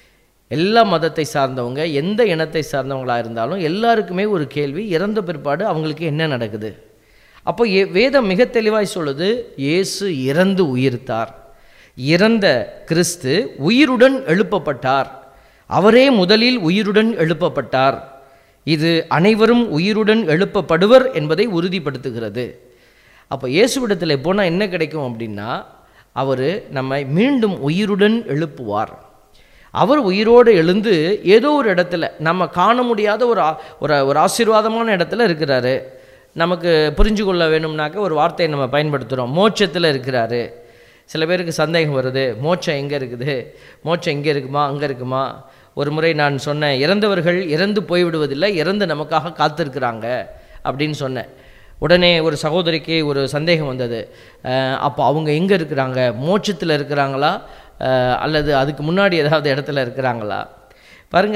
எல்லா மதத்தை சார்ந்தவங்க எந்த இனத்தை சார்ந்தவங்களாக இருந்தாலும் எல்லாருக்குமே ஒரு கேள்வி இறந்த பிற்பாடு அவங்களுக்கு என்ன நடக்குது அப்போ ஏ வேதம் மிக தெளிவாய் சொல்லுது இயேசு இறந்து உயிர்த்தார் இறந்த கிறிஸ்து உயிருடன் எழுப்பப்பட்டார் அவரே முதலில் உயிருடன் எழுப்பப்பட்டார் இது அனைவரும் உயிருடன் எழுப்பப்படுவர் என்பதை உறுதிப்படுத்துகிறது அப்போ இயேசுவிடத்தில் போனால் என்ன கிடைக்கும் அப்படின்னா அவர் நம்மை மீண்டும் உயிருடன் எழுப்புவார் அவர் உயிரோடு எழுந்து ஏதோ ஒரு இடத்துல நம்ம காண முடியாத ஒரு ஆ- ஒரு ஒரு ஆசீர்வாதமான இடத்துல இருக்கிறாரு நமக்கு புரிஞ்சு கொள்ள வேணும்னாக்க ஒரு வார்த்தையை நம்ம பயன்படுத்துகிறோம் மோட்சத்தில் இருக்கிறாரு சில பேருக்கு சந்தேகம் வருது மோட்சம் எங்கே இருக்குது மோட்சம் இங்கே இருக்குமா அங்கே இருக்குமா ஒரு முறை நான் சொன்னேன் இறந்தவர்கள் இறந்து போய்விடுவதில்லை இறந்து நமக்காக காத்திருக்கிறாங்க அப்படின்னு சொன்னேன் உடனே ஒரு சகோதரிக்கு ஒரு சந்தேகம் வந்தது அஹ், அப்போ அவங்க எங்கே இருக்கிறாங்க மோட்சத்தில் இருக்கிறாங்களா அஹ், அல்லது அதுக்கு முன்னாடி ஏதாவது இடத்துல இருக்கிறாங்களா பாருங்க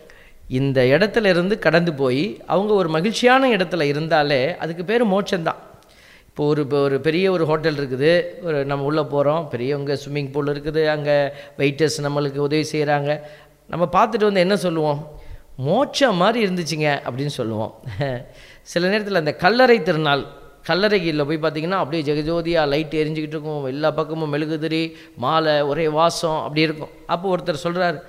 இந்த இடத்துல இருந்து கடந்து போய் அவங்க ஒரு மகிழ்ச்சியான இடத்துல இருந்தாலே அதுக்கு பேர் மோட்சம்தான் இப்போ ஒரு இப்போ ஒரு பெரிய ஒரு ஹோட்டல் இருக்குது ஒரு நம்ம உள்ளே போகிறோம் பெரியவங்க ஸ்விம்மிங் பூல் இருக்குது அங்கே வெயிட்டர்ஸ் நம்மளுக்கு உதவி செய்கிறாங்க நம்ம பார்த்துட்டு வந்து என்ன சொல்லுவோம் மோட்சம் மாதிரி இருந்துச்சுங்க அப்படின்னு சொல்லுவோம் சில நேரத்தில் அந்த கல்லறை திருநாள் கல்லறைகளில் போய் பார்த்தீங்கன்னா அப்படியே ஜெகஜோதியாக லைட் எரிஞ்சுக்கிட்டு இருக்கும் எல்லா பக்கமும் மெழுகுதிரி மாலை ஒரே வாசம் அப்படி இருக்கும் அப்போ ஒருத்தர் சொல்கிறார்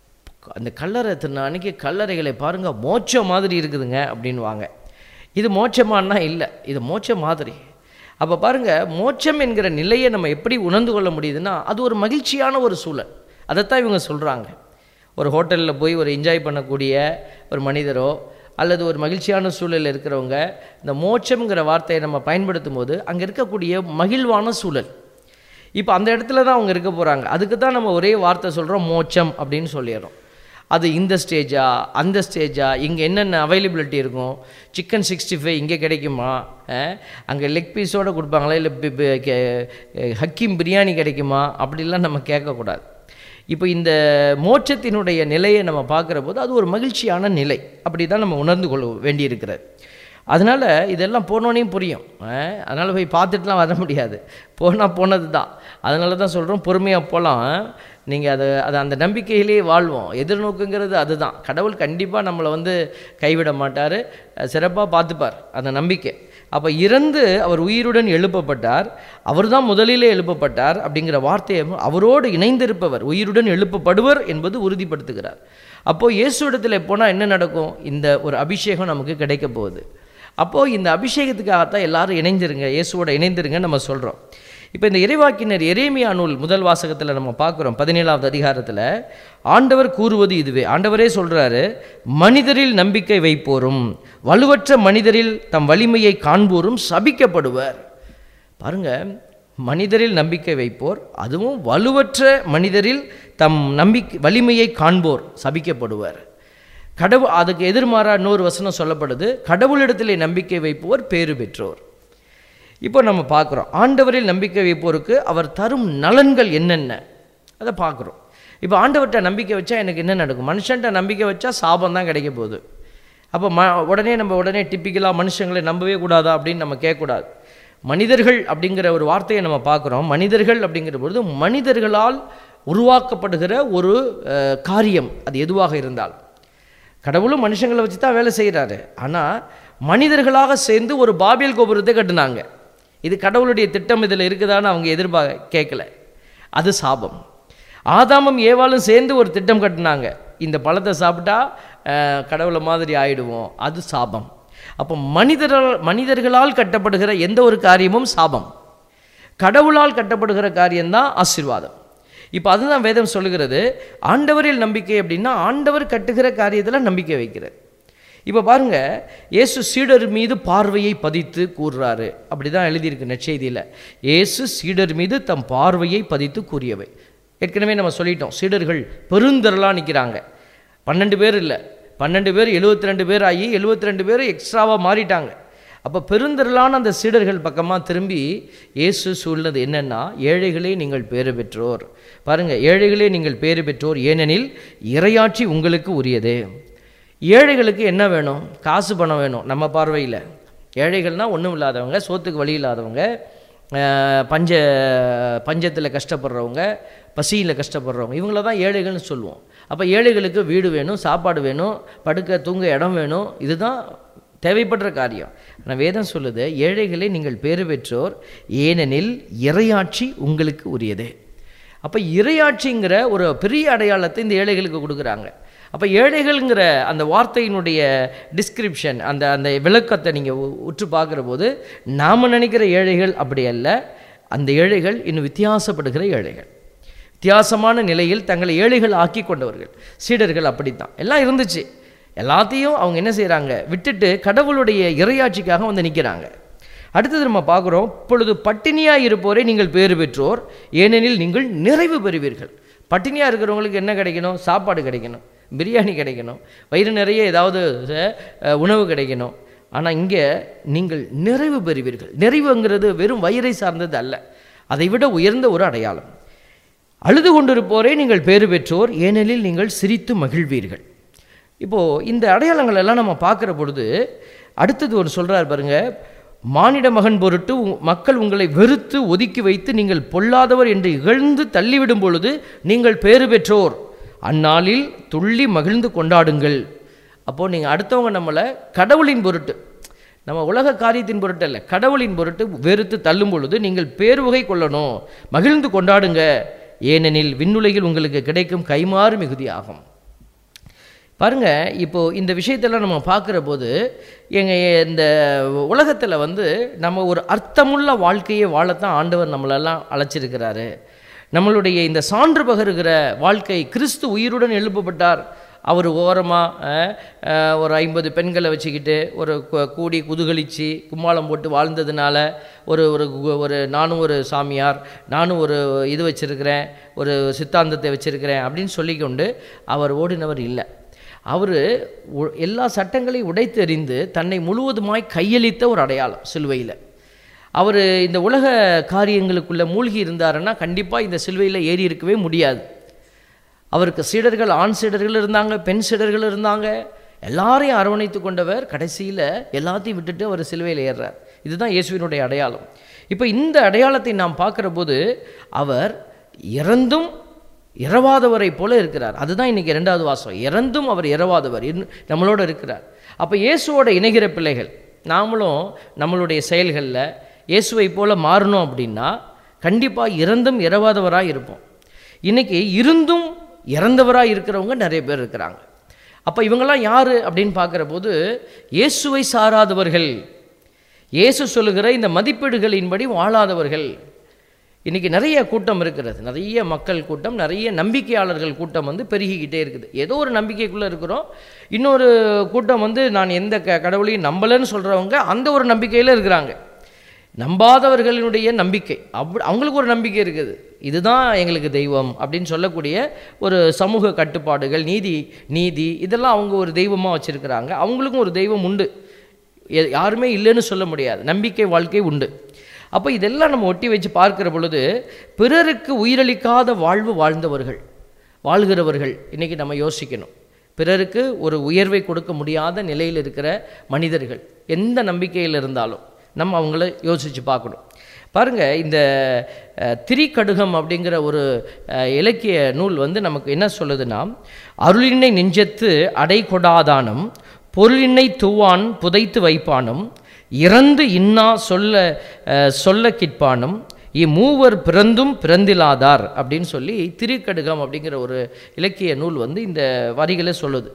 அந்த கல்லறை திருநாள் அன்னைக்கு கல்லறைகளை பாருங்க மோட்சம் மாதிரி இருக்குதுங்க அப்படின்வாங்க இது மோட்சமானா இல்லை இது மோட்சம் மாதிரி அப்போ பாருங்க மோட்சம் என்கிற நிலையை நம்ம எப்படி உணர்ந்து கொள்ள முடியுதுன்னா அது ஒரு மகிழ்ச்சியான ஒரு சூழல் அதைத்தான் இவங்க சொல்கிறாங்க ஒரு ஹோட்டலில் போய் ஒரு என்ஜாய் பண்ணக்கூடிய ஒரு மனிதரோ அல்லது ஒரு மகிழ்ச்சியான சூழலில் இருக்கிறவங்க இந்த மோட்சம்ங்கிற வார்த்தையை நம்ம பயன்படுத்தும் போது அங்கே இருக்கக்கூடிய மகிழ்வான சூழல் இப்போ அந்த இடத்துல தான் அவங்க இருக்க போகிறாங்க அதுக்கு தான் நம்ம ஒரே வார்த்தை சொல்கிறோம் மோட்சம் அப்படின்னு சொல்லிடுறோம் அது இந்த ஸ்டேஜா அந்த ஸ்டேஜா இங்கே என்னென்ன அவைலபிலிட்டி இருக்கும் சிக்கன் சிக்ஸ்டி ஃபைவ் இங்கே கிடைக்குமா அங்கே லெக் பீஸோடு கொடுப்பாங்களா இல்லை ஹக்கீம் பிரியாணி கிடைக்குமா அப்படிலாம் நம்ம கேட்கக்கூடாது இப்போ இந்த மோட்சத்தினுடைய நிலையை நம்ம பார்க்குற போது அது ஒரு மகிழ்ச்சியான நிலை அப்படி தான் நம்ம உணர்ந்து கொள்ள வேண்டியிருக்கிறது அதனால் இதெல்லாம் போனோனையும் புரியும் அதனால் போய் பார்த்துட்டுலாம் வர முடியாது போனால் போனது தான் அதனால தான் சொல்கிறோம் பொறுமையாக போகலாம் நீங்கள் அதை அதை அந்த நம்பிக்கையிலேயே வாழ்வோம் எதிர்நோக்குங்கிறது அதுதான் கடவுள் கண்டிப்பாக நம்மளை வந்து கைவிட மாட்டார் சிறப்பாக பார்த்துப்பார் அந்த நம்பிக்கை அப்போ இறந்து அவர் உயிருடன் எழுப்பப்பட்டார் அவர்தான் முதலிலே எழுப்பப்பட்டார் அப்படிங்கிற வார்த்தையை அவரோடு இணைந்திருப்பவர் உயிருடன் எழுப்பப்படுவர் என்பது உறுதிப்படுத்துகிறார் அப்போது இயேசுவிடத்தில் போனால் என்ன நடக்கும் இந்த ஒரு அபிஷேகம் நமக்கு கிடைக்க போகுது அப்போது இந்த அபிஷேகத்துக்காகத்தான் எல்லாரும் இணைந்திருங்க இயேசுவோட இணைந்திருங்க நம்ம சொல்கிறோம் இப்போ இந்த இறைவாக்கினர் எரேமியா நூல் முதல் வாசகத்தில் நம்ம பார்க்குறோம் பதினேழாவது அதிகாரத்தில் ஆண்டவர் கூறுவது இதுவே ஆண்டவரே சொல்கிறாரு மனிதரில் நம்பிக்கை வைப்போரும் வலுவற்ற மனிதரில் தம் வலிமையை காண்போரும் சபிக்கப்படுவர் பாருங்க மனிதரில் நம்பிக்கை வைப்போர் அதுவும் வலுவற்ற மனிதரில் தம் நம்பிக்கை வலிமையை காண்போர் சபிக்கப்படுவர் கடவுள் அதுக்கு எதிர்மாறா இன்னொரு வசனம் சொல்லப்படுது கடவுளிடத்திலே நம்பிக்கை வைப்போர் பேறு பெற்றோர் இப்போ நம்ம பார்க்குறோம் ஆண்டவரில் நம்பிக்கை வைப்போருக்கு அவர் தரும் நலன்கள் என்னென்ன அதை பார்க்குறோம் இப்போ ஆண்டவர்கிட்ட நம்பிக்கை வச்சா எனக்கு என்ன நடக்கும் மனுஷன்ட்ட நம்பிக்கை வச்சா சாபம் தான் கிடைக்க போகுது அப்போ ம உடனே நம்ம உடனே டிப்பிக்கலாக மனுஷங்களை நம்பவே கூடாதா அப்படின்னு நம்ம கேட்கக்கூடாது மனிதர்கள் அப்படிங்கிற ஒரு வார்த்தையை நம்ம பார்க்குறோம் மனிதர்கள் அப்படிங்கிற பொழுது மனிதர்களால் உருவாக்கப்படுகிற ஒரு அஹ், காரியம் அது எதுவாக இருந்தால் கடவுளும் மனுஷங்களை வச்சு தான் வேலை செய்கிறாரு ஆனால் மனிதர்களாக சேர்ந்து ஒரு பாபியல் கோபுரத்தை கட்டுனாங்க இது கடவுளுடைய திட்டம் இதில் இருக்குதான்னு அவங்க எதிர்பார்க்க கேட்கல அது சாபம் ஆதாமும் ஏவாளும் சேர்ந்து ஒரு திட்டம் கட்டினாங்க இந்த பழத்தை சாப்பிட்டா அஹ், கடவுளை மாதிரி ஆயிடுவோம் அது சாபம் அப்போ மனிதரால் மனிதர்களால் கட்டப்படுகிற எந்த ஒரு காரியமும் சாபம் கடவுளால் கட்டப்படுகிற காரியம்தான் ஆசீர்வாதம் இப்போ அதுதான் வேதம் சொல்லுகிறது ஆண்டவரில் நம்பிக்கை அப்படின்னா ஆண்டவர் கட்டுகிற காரியத்தில் நம்பிக்கை வைக்கிறது இப்போ பாருங்க இயேசு சீடர் மீது பார்வையை பதித்து கூறுறாரு அப்படி தான் எழுதியிருக்கு நற்செய்தியில் இயேசு சீடர் மீது தம் பார்வையை பதித்து கூறியவை ஏற்கனவே நம்ம சொல்லிட்டோம் சீடர்கள் பெருந்திரளாக நிற்கிறாங்க பன்னெண்டு பேர் இல்லை பன்னெண்டு பேர் எழுபத்தி ரெண்டு பேர் ஆகி எழுபத்தி ரெண்டு பேர் எக்ஸ்ட்ராவாக மாறிட்டாங்க அப்போ பெருந்திரளான அந்த சீடர்கள் பக்கமாக திரும்பி இயேசு சொல்னது என்னன்னா ஏழைகளே நீங்கள் பேறு பெற்றோர் பாருங்க ஏழைகளே நீங்கள் பேறு பெற்றோர் ஏனெனில் இறையாட்சி உங்களுக்கு உரியது ஏழைகளுக்கு என்ன வேணும் காசு பணம் வேணும் நம்ம பார்வையில் ஏழைகள்னால் ஒன்றும் இல்லாதவங்க சோத்துக்கு வழி இல்லாதவங்க அஹ், பஞ்ச பஞ்சத்தில் கஷ்டப்படுறவங்க பசியில் கஷ்டப்படுறவங்க இவங்கள தான் ஏழைகள்னு சொல்லுவோம் அப்போ ஏழைகளுக்கு வீடு வேணும் சாப்பாடு வேணும் படுக்க தூங்க இடம் வேணும் இதுதான் தேவைப்படுற காரியம் ஆனால் வேதம் சொல்லுது ஏழைகளே நீங்கள் பேறு பெற்றோர் ஏனெனில் இறையாட்சி உங்களுக்கு உரியது அப்போ இறையாட்சிங்கிற ஒரு பெரிய அடையாளத்தை இந்த ஏழைகளுக்கு கொடுக்குறாங்க அப்போ ஏழைகள்ங்கிற அந்த வார்த்தையினுடைய டிஸ்கிரிப்ஷன் அந்த அந்த விளக்கத்தை நீங்கள் உற்று பார்க்குற போது நாம் நினைக்கிற ஏழைகள் அப்படி அல்ல அந்த ஏழைகள் இன்னும் வித்தியாசப்படுகிற ஏழைகள் வித்தியாசமான நிலையில் தங்களை ஏழைகள் ஆக்கி கொண்டவர்கள் சீடர்கள் அப்படித்தான் எல்லாம் இருந்துச்சு எல்லாத்தையும் அவங்க என்ன செய்கிறாங்க விட்டுட்டு கடவுளுடைய இறையாட்சிக்காக வந்து நிற்கிறாங்க அடுத்தது நம்ம பார்க்குறோம் இப்பொழுது பட்டினியாக இருப்போரே நீங்கள் பேறு பெற்றோர் ஏனெனில் நீங்கள் நிறைவு பெறுவீர்கள் பட்டினியாக இருக்கிறவங்களுக்கு என்ன கிடைக்கணும் சாப்பாடு கிடைக்கணும் பிரியாணி கிடைக்கணும் வயிறு நிறைய ஏதாவது அஹ், உணவு கிடைக்கணும் ஆனால் இங்கே நீங்கள் நிறைவு பெறுவீர்கள் நிறைவுங்கிறது வெறும் வயிறை சார்ந்தது அல்ல அதை விட உயர்ந்த ஒரு அடையாளம் அழுது கொண்டிருப்போரே நீங்கள் பேறு பெற்றோர் ஏனெனில் நீங்கள் சிரித்து மகிழ்வீர்கள் இப்போது இந்த அடையாளங்கள் எல்லாம் நம்ம பார்க்குற பொழுது அடுத்தது ஒரு சொல்கிறார் பாருங்க மானிட மகன் பொருட்டு உ- மக்கள் உங்களை வெறுத்து ஒதுக்கி வைத்து நீங்கள் பொல்லாதவர் என்று இகழ்ந்து தள்ளிவிடும் பொழுது நீங்கள் பேறு பெற்றோர் அந்நாளில் துள்ளி மகிழ்ந்து கொண்டாடுங்கள் அப்போது நீங்கள் அடுத்தவங்க நம்மளை கடவுளின் பொருட்டு நம்ம உலக காரியத்தின் பொருட்டு அல்ல கடவுளின் பொருட்டு வெறுத்து தள்ளும் பொழுது நீங்கள் பேருவகை கொள்ளணும் மகிழ்ந்து கொண்டாடுங்க ஏனெனில் விண்ணுலகில் உங்களுக்கு கிடைக்கும் கைமாறு மிகுதியாகும் பாருங்க இப்போ இந்த விஷயத்தெல்லாம் நம்ம பார்க்குற போது எங்க இந்த உலகத்தில் வந்து நம்ம ஒரு அர்த்தமுள்ள வாழ்க்கையை வாழத்தான் ஆண்டவர் நம்மளெல்லாம் அழைச்சிருக்கிறாரு நம்மளுடைய இந்த சான்று பகருகிற வாழ்க்கை கிறிஸ்து உயிருடன் எழுப்பப்பட்டார் அவர் ஓரமாக ஒரு ஐம்பது பெண்களை வச்சுக்கிட்டு ஒரு கு- கூடி குதுகலிச்சு கும்மாளம் போட்டு வாழ்ந்ததுனால ஒரு ஒரு கு- ஒரு நானும் ஒரு சாமியார் நானும் ஒரு இது வச்சிருக்கிறேன் ஒரு சித்தாந்தத்தை வச்சிருக்கிறேன் அப்படின்னு சொல்லிக்கொண்டு அவர் ஓடினவர் இல்லை அவர் எல்லா சட்டங்களையும் உடைத்தெறிந்து தன்னை முழுவதுமாய் கையளித்த ஒரு அடையாளம் சிலுவையில் அவர் இந்த உலக காரியங்களுக்குள்ளே மூழ்கி இருந்தாருன்னா கண்டிப்பாக இந்த சிலுவையில் ஏறி இருக்கவே முடியாது அவருக்கு சீடர்கள் ஆண் சீடர்கள் இருந்தாங்க பெண் சீடர்கள் இருந்தாங்க எல்லாரையும் அரவணைத்து கொண்டவர் கடைசியில் எல்லாத்தையும் விட்டுட்டு அவர் சிலுவையில் ஏறுறார் இதுதான் இயேசுவினுடைய அடையாளம் இப்போ இந்த அடையாளத்தை நாம் பார்க்குற போது அவர் இறந்தும் இறவாதவரை போல இருக்கிறார் அதுதான் இன்னைக்கு ரெண்டாவது வாசம் இறந்தும் அவர் இறவாதவர் இன்னும் நம்மளோட இருக்கிறார் அப்போ இயேசுவோட இணைகிற பிள்ளைகள் நாமளும் நம்மளுடைய செயல்களில் இயேசுவை போல மாறணும் அப்படின்னா கண்டிப்பாக இறந்தும் இறவாதவராக இருப்போம் இன்னைக்கு இருந்தும் இறந்தவராக இருக்கிறவங்க நிறைய பேர் இருக்கிறாங்க அப்போ இவங்கெல்லாம் யார் அப்படின்னு பார்க்குற போது இயேசுவை சாராதவர்கள் இயேசு சொல்லுகிற இந்த மதிப்பீடுகளின்படி வாழாதவர்கள் இன்றைக்கி நிறைய கூட்டம் இருக்கிறது நிறைய மக்கள் கூட்டம் நிறைய நம்பிக்கையாளர்கள் கூட்டம் வந்து பெருகிக்கிட்டே இருக்குது ஏதோ ஒரு நம்பிக்கைக்குள்ளே இருக்கிறோம் இன்னொரு கூட்டம் வந்து நான் எந்த க கடவுளையும் நம்பலைன்னு சொல்கிறவங்க அந்த ஒரு நம்பிக்கையில் இருக்கிறாங்க நம்பாதவர்களினுடைய நம்பிக்கை அப்படி அவங்களுக்கு ஒரு நம்பிக்கை இருக்குது இதுதான் எங்களுக்கு தெய்வம் அப்படின்னு சொல்லக்கூடிய ஒரு சமூக கட்டுப்பாடுகள் நீதி நீதி இதெல்லாம் அவங்க ஒரு தெய்வமாக வச்சுருக்கிறாங்க அவங்களுக்கும் ஒரு தெய்வம் உண்டு எ- யாருமே இல்லைன்னு சொல்ல முடியாது நம்பிக்கை வாழ்க்கை உண்டு அப்போ இதெல்லாம் நம்ம ஒட்டி வச்சு பார்க்கிற பொழுது பிறருக்கு உயிரளிக்காத வாழ்வு வாழ்ந்தவர்கள் வாழ்கிறவர்கள் இன்றைக்கி நம்ம யோசிக்கணும் பிறருக்கு ஒரு உயர்வை கொடுக்க முடியாத நிலையில் இருக்கிற மனிதர்கள் எந்த நம்பிக்கையில் இருந்தாலும் நம்ம அவங்கள யோசித்து பார்க்கணும் பாருங்க இந்த அஹ், திரிகடுகம் அப்படிங்கிற ஒரு அஹ், இலக்கிய நூல் வந்து நமக்கு என்ன சொல்லுதுன்னா அருளினை நெஞ்சத்து அடை கொடாதானம் பொருளினை தூவான் புதைத்து வைப்பானும் இறந்து இன்னா சொல்ல அஹ், சொல்ல கிட்பானும் இம்மூவர் பிறந்தும் பிறந்திலாதார் அப்படின்னு சொல்லி திருக்கடுகம் அப்படிங்கிற ஒரு இலக்கிய நூல் வந்து இந்த வரிகளை சொல்லுது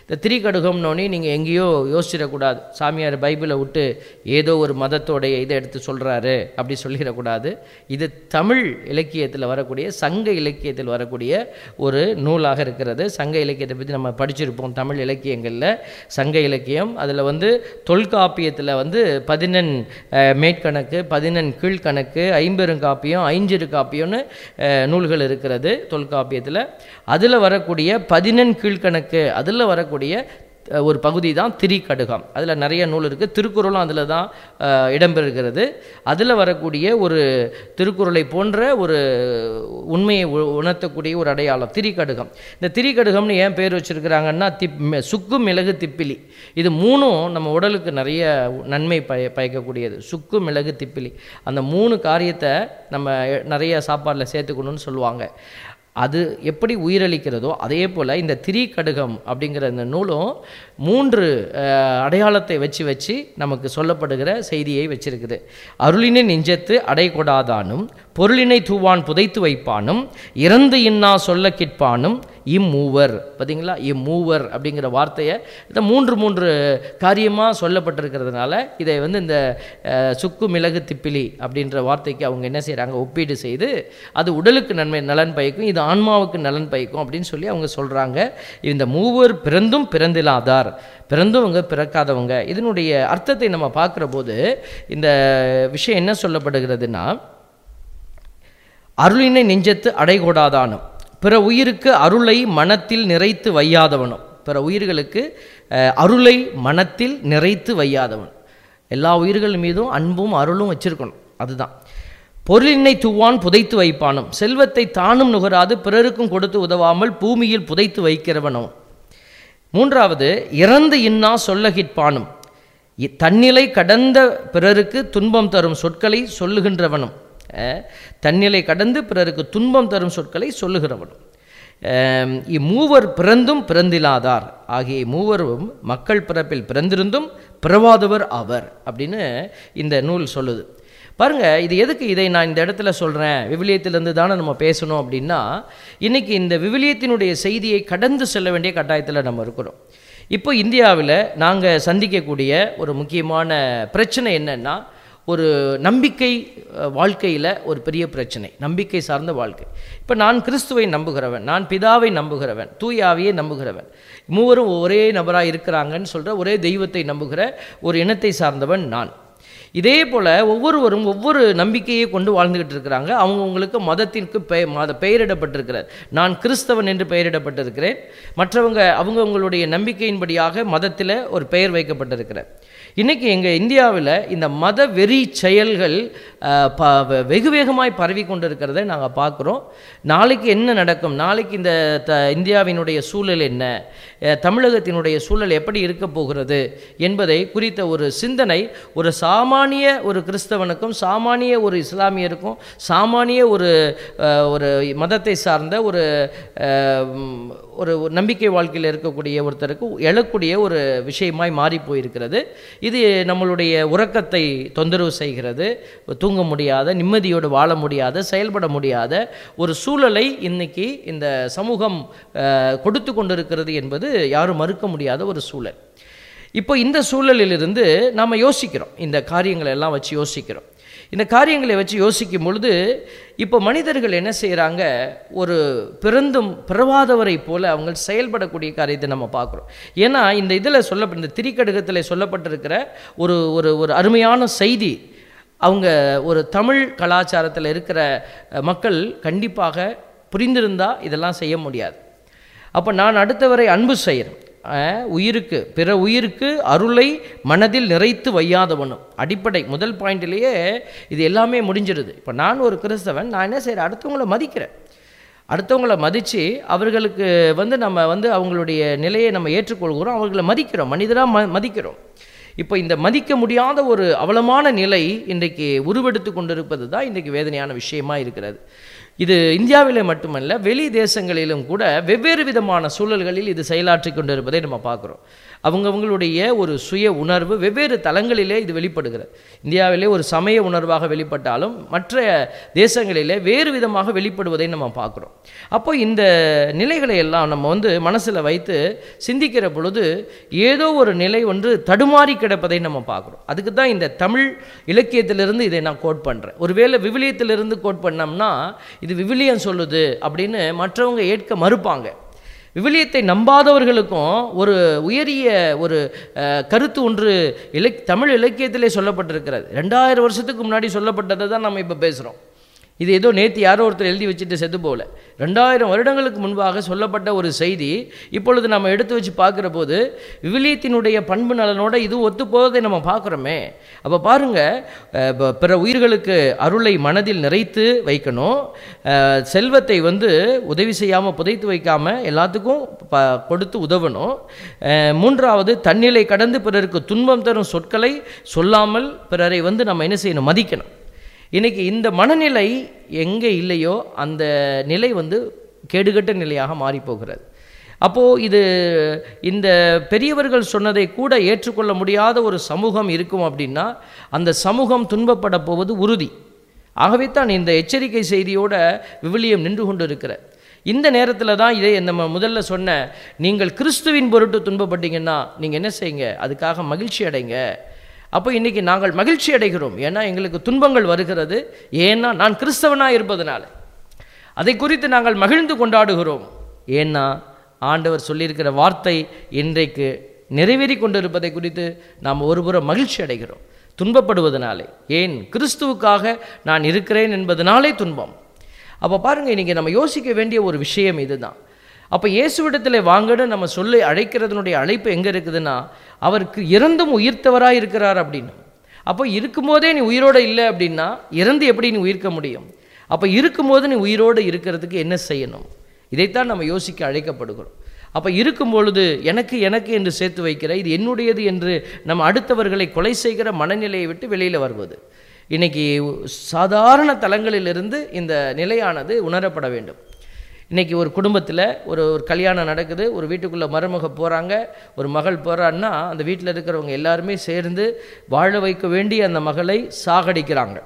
இந்த திரிகடுகம்னோடனே நீங்கள் எங்கேயோ யோசிச்சிடக்கூடாது சாமியார் பைபிளை விட்டு ஏதோ ஒரு மதத்தோடைய இதை எடுத்து சொல்கிறாரு அப்படி சொல்லிடக்கூடாது இது தமிழ் இலக்கியத்தில் வரக்கூடிய சங்க இலக்கியத்தில் வரக்கூடிய ஒரு நூலாக இருக்கிறது சங்க இலக்கியத்தை பற்றி நம்ம படிச்சிருப்போம் தமிழ் இலக்கியங்களில் சங்க இலக்கியம் அதில் வந்து தொல்காப்பியத்தில் வந்து பதினெண் அஹ், மேற்கணக்கு பதினெண் கீழ்கணக்கு ஐம்பெருங்காப்பியம் ஐஞ்சிறு காப்பியம்னு அஹ், நூல்கள் இருக்கிறது தொல்காப்பியத்தில் அதில் வரக்கூடிய பதினெண் கீழ்கணக்கு அதில் வரக்கூடிய அஹ், ஒரு பகுதி தான் திரிகடுகம் அதில் நிறைய நூல் இருக்குது திருக்குறளும் அதில் தான் அஹ், இடம்பெறுகிறது அதில் வரக்கூடிய ஒரு திருக்குறளை போன்ற ஒரு உண்மையை உ- உணர்த்தக்கூடிய ஒரு அடையாளம் திரிகடுகம் இந்த திரிகடுகம்னு ஏன் பேர் வச்சுருக்கிறாங்கன்னா திப் மி- சுக்கு மிளகு திப்பிலி இது மூணும் நம்ம உடலுக்கு நிறைய நன்மை பய பயக்கக்கூடியது சுக்கு மிளகு திப்பிலி அந்த மூணு காரியத்தை நம்ம நிறைய சாப்பாட்டில் சேர்த்துக்கணும்னு சொல்லுவாங்க அது எப்படி உயிரளிக்கிறதோ அதே போல் இந்த திரிகடுகம் அப்படிங்கிற இந்த நூலும் மூன்று அஹ், அடையாளத்தை வச்சு வச்சு நமக்கு சொல்லப்படுகிற செய்தியை வச்சிருக்குது அருளினை நெஞ்சத்து அடை கொடாதானும் பொருளினை தூவான் புதைத்து வைப்பானும் இறந்து இன்னா சொல்ல கிட்பானும் இம்மூவர் பார்த்தீங்களா இம்மூவர் அப்படிங்கிற வார்த்தையை இந்த மூன்று மூன்று காரியமாக சொல்லப்பட்டிருக்கிறதுனால இதை வந்து இந்த அஹ், சுக்கு மிளகு திப்பிலி அப்படின்ற வார்த்தைக்கு அவங்க என்ன செய்கிறாங்க ஒப்பீடு செய்து அது உடலுக்கு நன்மை நலன் பயக்கும் இது ஆன்மாவுக்கு நலன் பயக்கும் அப்படின்னு சொல்லி அவங்க சொல்கிறாங்க இந்த மூவர் பிறந்தும் பிறந்திலாதார் பிறந்தவங்க பிறக்காதவங்க இதனுடைய அர்த்தத்தை நம்ம பார்க்குற போது இந்த விஷயம் என்ன சொல்லப்படுகிறதுனா அருளினை நெஞ்சத்து அடைகொடாதானும் பிற உயிருக்கு அருளை மனத்தில் நிறைத்து வையாதவனும் பிற உயிர்களுக்கு அஹ், அருளை மனத்தில் நிறைத்து வையாதவன் எல்லா உயிர்கள் மீதும் அன்பும் அருளும் வச்சிருக்கணும் அதுதான் பொருளினை துவான் புதைத்து வைப்பானும் செல்வத்தை தானும் நுகராது பிறருக்கும் கொடுத்து உதவாமல் பூமியில் புதைத்து வைக்கிறவனும் மூன்றாவது இறந்து இன்னா சொல்லகிற்பானும் இ- தன்னிலை கடந்த பிறருக்கு துன்பம் தரும் சொற்களை சொல்லுகின்றவனும் அஹ், தன்னிலை கடந்து பிறருக்கு துன்பம் தரும் சொற்களை சொல்லுகிறவனும் அஹ், இம்மூவர் பிறந்தும் பிறந்திலாதார் ஆகிய மூவரும் மக்கள் பிறப்பில் பிறந்திருந்தும் பிறவாதவர் அவர் அப்படின்னு இந்த நூல் சொல்லுது பாருங்க இது எதுக்கு இதை நான் இந்த இடத்துல சொல்கிறேன் விவிலியத்திலிருந்து தானே நம்ம பேசணும் அப்படின்னா இன்னைக்கு இந்த விவிலியத்தினுடைய செய்தியை கடந்து செல்ல வேண்டிய கட்டாயத்தில் நம்ம இருக்கிறோம் இப்போ இந்தியாவில் நாங்கள் சந்திக்கக்கூடிய ஒரு முக்கியமான பிரச்சனை என்னன்னா ஒரு நம்பிக்கை வாழ்க்கையில் ஒரு பெரிய பிரச்சனை நம்பிக்கை சார்ந்த வாழ்க்கை இப்போ நான் கிறிஸ்துவை நம்புகிறவன் நான் பிதாவை நம்புகிறவன் தூய ஆவியை நம்புகிறவன் மூவரும் ஒரே நபராக இருக்கிறாங்கன்னு சொல்கிற ஒரே தெய்வத்தை நம்புகிற ஒரு இனத்தை சார்ந்தவன் நான் இதே போல் ஒவ்வொருவரும் ஒவ்வொரு நம்பிக்கையை கொண்டு வாழ்ந்துகிட்டு இருக்கிறாங்க அவங்கவுங்களுக்கு மதத்திற்கு பெ மத பெயரிடப்பட்டிருக்கிறார் நான் கிறிஸ்தவன் என்று பெயரிடப்பட்டிருக்கிறேன் மற்றவங்க அவங்கவங்களுடைய நம்பிக்கையின்படியாக மதத்தில் ஒரு பெயர் வைக்கப்பட்டிருக்கிறார் இன்னைக்கு எங்கள் இந்தியாவில் இந்த மத வெறி செயல்கள் அஹ், ப வெ- வெகு வேகமாய் பரவி கொண்டிருக்கிறதை நாங்கள் பார்க்குறோம் நாளைக்கு என்ன நடக்கும் நாளைக்கு இந்த த இந்தியாவினுடைய சூழல் என்ன அஹ், தமிழகத்தினுடைய சூழல் எப்படி இருக்க போகிறது என்பதை குறித்த ஒரு சிந்தனை ஒரு சாமானிய ஒரு கிறிஸ்தவனுக்கும் சாமானிய ஒரு இஸ்லாமியருக்கும் சாமானிய ஒரு அஹ், ஒரு மதத்தை சார்ந்த ஒரு அஹ், ம், ஒரு ஒரு நம்பிக்கை வாழ்க்கையில் இருக்கக்கூடிய ஒருத்தருக்கு எழக்கூடிய ஒரு விஷயமாய் மாறி போயிருக்கிறது இது நம்மளுடைய உறக்கத்தை தொந்தரவு செய்கிறது தூங்க முடியாத நிம்மதியோடு வாழ முடியாத செயல்பட முடியாத ஒரு சூழலை இன்னைக்கு இந்த சமூகம் அஹ், கொடுத்து கொண்டிருக்கிறது என்பது யாரும் மறுக்க முடியாத ஒரு சூழல் இப்போ இந்த சூழலிலிருந்து நாம் யோசிக்கிறோம் இந்த காரியங்களை எல்லாம் வச்சு யோசிக்கிறோம் இந்த காரியங்களை வச்சு யோசிக்கும் பொழுது இப்போ மனிதர்கள் என்ன செய்கிறாங்க ஒரு பிறந்தும் பிறவாதவரை போல அவங்க செயல்படக்கூடிய காரியத்தை நம்ம பார்க்குறோம் ஏன்னா இந்த இதில் சொல்ல இந்த திரிக்கடுகத்தில் சொல்லப்பட்டிருக்கிற ஒரு ஒரு ஒரு அருமையான செய்தி அவங்க ஒரு தமிழ் கலாச்சாரத்தில் இருக்கிற அஹ், மக்கள் கண்டிப்பாக புரிந்திருந்தா இதெல்லாம் செய்ய முடியாது அப்போ நான் அடுத்தவரை அன்பு செய்கிறேன் அஹ், உயிருக்கு பிற உயிருக்கு அருளை மனதில் நிறைத்து வையாதவனும் அடிப்படை முதல் பாயிண்ட்லேயே இது எல்லாமே முடிஞ்சிருது இப்போ நான் ஒரு கிறிஸ்தவன் நான் என்ன செய்கிறேன் அடுத்தவங்கள மதிக்கிறேன் அடுத்தவங்கள மதித்து அவர்களுக்கு வந்து நம்ம வந்து அவங்களுடைய நிலையை நம்ம ஏற்றுக்கொள்கிறோம் அவர்களை மதிக்கிறோம் மனிதராக ம மதிக்கிறோம் இப்போ இந்த மதிக்க முடியாத ஒரு அவலமான நிலை இன்றைக்கு உருவெடுத்து கொண்டிருப்பது தான் இன்றைக்கு வேதனையான விஷயமா இருக்கிறது இது இந்தியாவிலே மட்டுமல்ல வெளி தேசங்களிலும் கூட வெவ்வேறு விதமான சூழல்களில் இது செயலாற்றி கொண்டிருப்பதை நம்ம பார்க்குறோம் அவங்கவங்களுடைய ஒரு சுய உணர்வு வெவ்வேறு தளங்களிலே இது வெளிப்படுகிறது இந்தியாவிலே ஒரு சமய உணர்வாக வெளிப்பட்டாலும் மற்ற தேசங்களிலே வேறு விதமாக வெளிப்படுவதை நம்ம பார்க்குறோம் அப்போ இந்த நிலைகளை எல்லாம் நம்ம வந்து மனசில் வைத்து சிந்திக்கிற பொழுது ஏதோ ஒரு நிலை ஒன்று தடுமாறி கிடப்பதை நம்ம பார்க்குறோம் அதுக்கு தான் இந்த தமிழ் இலக்கியத்திலிருந்து இதை நான் கோட் பண்ணுறேன் ஒருவேளை விவிலியத்திலிருந்து கோட் பண்ணோம்னா இது விவிலியம் சொல்லுது அப்படின்னு மற்றவங்க ஏற்க மறுப்பாங்க விவிலியத்தை நம்பாதவர்களுக்கும் ஒரு உயரிய ஒரு அஹ், கருத்து ஒன்று இலக் தமிழ் இலக்கியத்திலே சொல்லப்பட்டிருக்கிறது ரெண்டாயிரம் வருஷத்துக்கு முன்னாடி சொல்லப்பட்டதை தான் நம்ம இப்போ பேசுகிறோம் இது ஏதோ நேற்று யாரோ ஒருத்தர் எழுதி வச்சுட்டு செத்து போகல ரெண்டாயிரம் வருடங்களுக்கு முன்பாக சொல்லப்பட்ட ஒரு செய்தி இப்பொழுது நம்ம எடுத்து வச்சு பார்க்குற போது விவிலியத்தினுடைய பண்பு நலனோட இது ஒத்து போவதை நம்ம பார்க்குறோமே அப்போ பாருங்கள் பிற உயிர்களுக்கு அருளை மனதில் நிறைத்து வைக்கணும் அஹ், செல்வத்தை வந்து உதவி செய்யாமல் புதைத்து வைக்காமல் எல்லாத்துக்கும் ப கொடுத்து உதவணும் அஹ், மூன்றாவது தன்னிலை கடந்து பிறருக்கு துன்பம் தரும் சொற்களை சொல்லாமல் பிறரை வந்து நம்ம என்ன செய்யணும் மதிக்கணும் இன்னைக்கு இந்த மனநிலை எங்கே இல்லையோ அந்த நிலை வந்து கேடுகட்ட நிலையாக மாறி போகிறது அப்போது இது இந்த பெரியவர்கள் சொன்னதை கூட ஏற்றுக்கொள்ள முடியாத ஒரு சமூகம் இருக்கும் அப்படின்னா அந்த சமூகம் துன்பப்பட போவது உறுதி ஆகவே தான் இந்த எச்சரிக்கை செய்தியோட விவிலியம் நின்று கொண்டு இருக்கிற இந்த நேரத்தில் தான் இதை நம்ம முதல்ல சொன்ன நீங்கள் கிறிஸ்துவின் பொருட்டு துன்பப்பட்டீங்கன்னா நீங்கள் என்ன செய்யுங்க அதுக்காக மகிழ்ச்சி அடைங்க அப்போ இன்றைக்கி நாங்கள் மகிழ்ச்சி அடைகிறோம் ஏன்னா எங்களுக்கு துன்பங்கள் வருகிறது ஏன்னா நான் கிறிஸ்தவனாக இருப்பதனால அதை குறித்து நாங்கள் மகிழ்ந்து கொண்டாடுகிறோம் ஏன்னா ஆண்டவர் சொல்லியிருக்கிற வார்த்தை இன்றைக்கு நிறைவேறி கொண்டிருப்பதை குறித்து நாம் ஒருபுறம் மகிழ்ச்சி அடைகிறோம் துன்பப்படுவதனாலே ஏன் கிறிஸ்துவுக்காக நான் இருக்கிறேன் என்பதனாலே துன்பம் அப்போ பாருங்கள் இன்றைக்கி நம்ம யோசிக்க வேண்டிய ஒரு விஷயம் இதுதான் அப்போ இயேசுவிடத்தில் வாங்கன்னு நம்ம சொல்லி அழைக்கிறதுனுடைய அழைப்பு எங்கே இருக்குதுன்னா அவருக்கு இறந்தும் உயிர்த்தவராக இருக்கிறார் அப்படின்னு அப்போ இருக்கும்போதே நீ உயிரோடு இல்லை அப்படின்னா இறந்து எப்படி நீ உயிர்க்க முடியும் அப்போ இருக்கும்போது நீ உயிரோடு இருக்கிறதுக்கு என்ன செய்யணும் இதைத்தான் நம்ம யோசிக்க அழைக்கப்படுகிறோம் அப்போ இருக்கும் பொழுது எனக்கு எனக்கு என்று சேர்த்து வைக்கிற இது என்னுடையது என்று நம்ம அடுத்தவர்களை கொலை செய்கிற மனநிலையை விட்டு வெளியில் வருவது இன்னைக்கு சாதாரண தலங்களிலிருந்து இந்த நிலையானது உணரப்பட வேண்டும் இன்றைக்கி ஒரு குடும்பத்தில் ஒரு ஒரு கல்யாணம் நடக்குது ஒரு வீட்டுக்குள்ளே மருமக போகிறாங்க ஒரு மகள் போகிறான்னா அந்த வீட்டில் இருக்கிறவங்க எல்லாருமே சேர்ந்து வாழ வைக்க வேண்டிய அந்த மகளை சாகடிக்கிறாங்க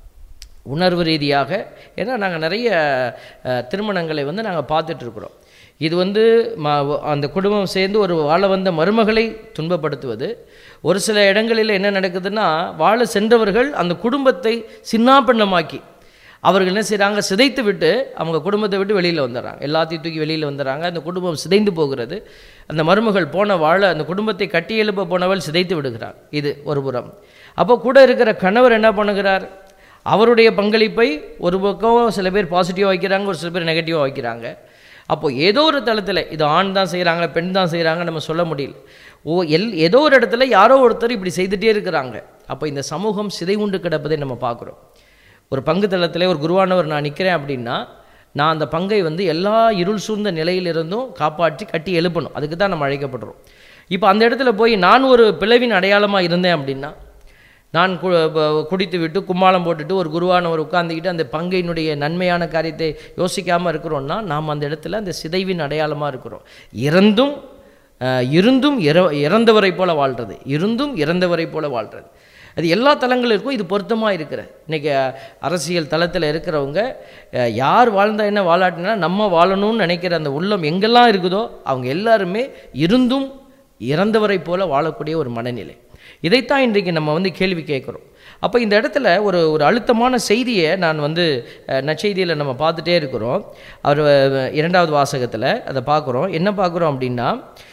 உணர்வு ரீதியாக ஏன்னா நாங்கள் நிறைய அஹ், திருமணங்களை வந்து நாங்கள் பார்த்துட்ருக்குறோம் இது வந்து ம அந்த குடும்பம் சேர்ந்து ஒரு வாழ வந்த மருமகளை துன்பப்படுத்துவது ஒரு சில இடங்களில் என்ன நடக்குதுன்னா வாழ சென்றவர்கள் அந்த குடும்பத்தை சின்னாபின்னமாக்கி அவர்கள் என்ன செய்கிறாங்க சிதைத்து விட்டு அவங்க குடும்பத்தை விட்டு வெளியில் வந்துடுறாங்க எல்லாத்தையும் தூக்கி வெளியில் வந்துடுறாங்க அந்த குடும்பம் சிதைந்து போகிறது அந்த மருமகள் போன வாழ அந்த குடும்பத்தை கட்டி எழுப்ப போனவள் சிதைத்து விடுகிறார் இது ஒரு புறம் அப்போ கூட இருக்கிற கணவர் என்ன பண்ணுகிறார் அவருடைய பங்களிப்பை ஒரு பக்கம் சில பேர் பாசிட்டிவாக வைக்கிறாங்க ஒரு சில பேர் நெகட்டிவாக வைக்கிறாங்க அப்போ ஏதோ ஒரு தளத்தில் இது ஆண் தான் செய்கிறாங்க பெண் தான் செய்கிறாங்க நம்ம சொல்ல முடியல ஓ எல் ஏதோ ஒரு இடத்துல யாரோ ஒருத்தர் இப்படி செய்துட்டே இருக்கிறாங்க அப்போ இந்த சமூகம் சிதை உண்டு கிடப்பதை நம்ம பார்க்குறோம் ஒரு பங்கு தளத்தில் ஒரு குருவானவர் நான் நிற்கிறேன் அப்படின்னா நான் அந்த பங்கை வந்து எல்லா இருள் சூழ்ந்த நிலையிலிருந்தும் காப்பாற்றி கட்டி எழுப்பணும் அதுக்கு தான் நம்ம அழைக்கப்படுறோம் இப்போ அந்த இடத்துல போய் நான் ஒரு பிளவின் அடையாளமாக இருந்தேன் அப்படின்னா நான் கு ப- குடித்து விட்டு கும்மாளம் போட்டுட்டு ஒரு குருவானவர் உட்கார்ந்துக்கிட்டு அந்த பங்கையினுடைய நன்மையான காரியத்தை யோசிக்காமல் இருக்கிறோம்னா நாம் அந்த இடத்துல அந்த சிதைவின் அடையாளமாக இருக்கிறோம் இறந்தும் அஹ், இருந்தும் இற இறந்தவரை போல வாழ்கிறது இருந்தும் இறந்தவரை போல வாழ்கிறது அது எல்லா தலங்களுக்கும் இது பொருத்தமாக இருக்கிற இன்றைக்கி அரசியல் தளத்தில் இருக்கிறவங்க அஹ், யார் வாழ்ந்தா என்ன வாழாட்டினா நம்ம வாழணும்னு நினைக்கிற அந்த உள்ளம் எங்கெல்லாம் இருக்குதோ அவங்க எல்லாருமே இருந்தும் இறந்தவரை போல வாழக்கூடிய ஒரு மனநிலை இதைத்தான் இன்றைக்கு நம்ம வந்து கேள்வி கேட்குறோம் அப்போ இந்த இடத்துல ஒரு ஒரு அழுத்தமான செய்தியை நான் வந்து அஹ், நற்செய்தியில் நம்ம பார்த்துட்டே இருக்கிறோம் அவர் அஹ், இரண்டாவது வாசகத்தில் அதை பார்க்குறோம் என்ன பார்க்குறோம் அப்படின்னா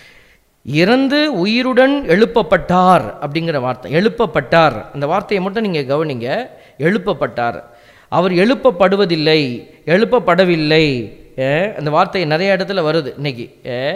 இறந்து உயிருடன் எழுப்பப்பட்டார் அப்படிங்கிற வார்த்தை எழுப்பப்பட்டார் அந்த வார்த்தையை மட்டும் நீங்கள் கவனிங்க எழுப்பப்பட்டார் அவர் எழுப்பப்படுவதில்லை எழுப்பப்படவில்லை அஹ், அந்த வார்த்தை நிறைய இடத்துல வருது இன்னைக்கு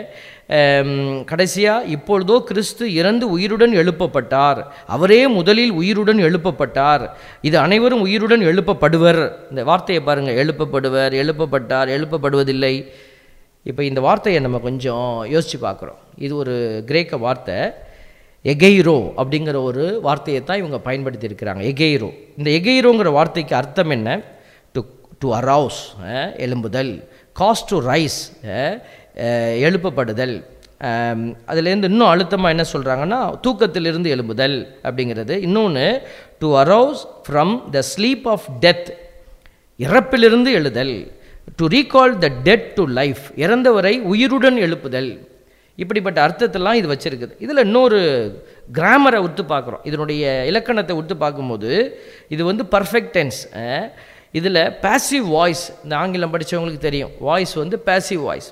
கடைசியாக இப்பொழுதோ கிறிஸ்து இறந்து உயிருடன் எழுப்பப்பட்டார் அவரே முதலில் உயிருடன் எழுப்பப்பட்டார் இது அனைவரும் உயிருடன் எழுப்பப்படுவர் இந்த வார்த்தையை பாருங்கள் எழுப்பப்படுவர் எழுப்பப்பட்டார் எழுப்பப்படுவதில்லை இப்போ இந்த வார்த்தையை நம்ம கொஞ்சம் யோசித்து பார்க்குறோம் இது ஒரு கிரேக்க வார்த்தை எகெய்ரோ அப்படிங்கிற ஒரு வார்த்தையை தான் இவங்க பயன்படுத்தி இருக்கிறாங்க எகெய்ரோ இந்த எகெய்ரோங்கிற வார்த்தைக்கு அர்த்தம் என்ன டு டு அரவுஸ் எழும்புதல் காஸ் டு ரைஸ் எழுப்பப்படுதல் ஆம், அதுலேருந்து இன்னும் அழுத்தமாக என்ன சொல்கிறாங்கன்னா தூக்கத்திலிருந்து எழும்புதல் அப்படிங்கிறது இன்னொன்று to arouse from the sleep of death இறப்பிலிருந்து எழுதல் to recall the dead to life இறந்தவரை உயிருடன் எழுப்புதல் இப்படிப்பட்ட அர்த்தத்தெல்லாம் இது வச்சிருக்குது இதில் இன்னொரு கிராமரை உத்து பார்க்குறோம் இதனுடைய இலக்கணத்தை உத்து பார்க்கும்போது இது வந்து பர்ஃபெக்ட் டென்ஸ் இதில் பாசிவ் வாய்ஸ் இந்த ஆங்கிலம் படித்தவங்களுக்கு தெரியும் வாய்ஸ் வந்து பாசிவ் வாய்ஸ்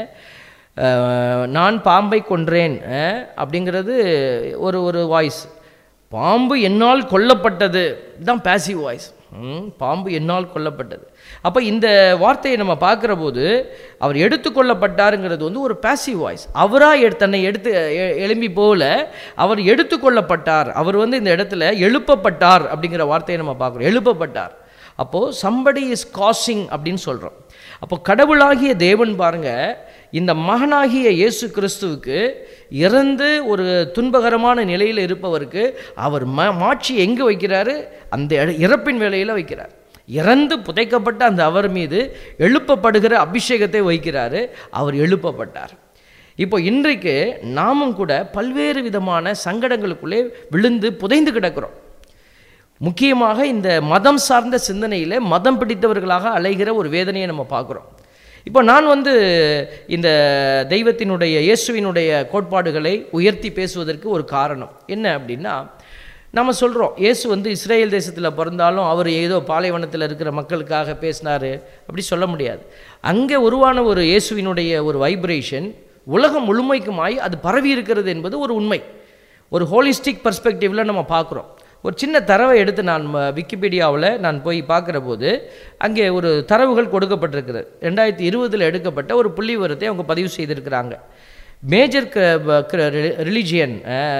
நான் பாம்பை கொன்றேன் அஹ், அப்படிங்கிறது ஒரு ஒரு வாய்ஸ் பாம்பு என்னால் கொல்லப்பட்டது இதுதான் பாசிவ் வாய்ஸ் பாம்பு என்னால் கொல்லப்பட்டது அப்போ இந்த வார்த்தையை நம்ம பார்க்குற போது அவர் எடுத்துக்கொள்ளப்பட்டாருங்கிறது வந்து ஒரு பாசிவ் வாய்ஸ் அவராக தன்னை எடுத்து எ- எழும்பி போல அவர் எடுத்துக்கொள்ளப்பட்டார் அவர் வந்து இந்த இடத்துல எழுப்பப்பட்டார் அப்படிங்கிற வார்த்தையை நம்ம பார்க்குறோம் எழுப்பப்பட்டார் அப்போது சம்படி இஸ் காசிங் அப்படின்னு சொல்கிறோம் அப்போ கடவுளாகிய தேவன் பாருங்க இந்த மகனாகிய இயேசு கிறிஸ்துவுக்கு இறந்து ஒரு துன்பகரமான நிலையில் இருப்பவருக்கு அவர் ம மாட்சி எங்கே வைக்கிறாரு அந்த இட- இறப்பின் வேலையில் வைக்கிறார் இறந்து புதைக்கப்பட்ட அந்த அவர் மீது எழுப்பப்படுகிற அபிஷேகத்தை வைக்கிறாரு அவர் எழுப்பப்பட்டார் இப்போ இன்றைக்கு நாமும் கூட பல்வேறு விதமான சங்கடங்களுக்குள்ளே விழுந்து புதைந்து கிடக்கிறோம் முக்கியமாக இந்த மதம் சார்ந்த சிந்தனையில் மதம் பிடித்தவர்களாக அலைகிற ஒரு வேதனையை நம்ம பார்க்குறோம் இப்போ நான் வந்து இந்த தெய்வத்தினுடைய இயேசுவினுடைய கோட்பாடுகளை உயர்த்தி பேசுவதற்கு ஒரு காரணம் என்ன அப்படின்னா நம்ம சொல்கிறோம் இயேசு வந்து இஸ்ரேல் தேசத்தில் பிறந்தாலும் அவர் ஏதோ பாலைவனத்தில் இருக்கிற மக்களுக்காக பேசினார் அப்படி சொல்ல முடியாது அங்கே உருவான ஒரு இயேசுவினுடைய ஒரு வைப்ரேஷன் உலகம் முழுமைக்குமாய் அது பரவி இருக்கிறது என்பது ஒரு உண்மை ஒரு ஹோலிஸ்டிக் பர்ஸ்பெக்டிவில் நம்ம பார்க்குறோம் ஒரு சின்ன தரவை எடுத்து நான் விக்கிபீடியாவில் நான் போய் பார்க்குற போது அங்கே ஒரு தரவுகள் கொடுக்கப்பட்டிருக்கிறது ரெண்டாயிரத்தி இருபதில் எடுக்கப்பட்ட ஒரு புள்ளி விவரத்தை அவங்க பதிவு செய்திருக்கிறாங்க major religion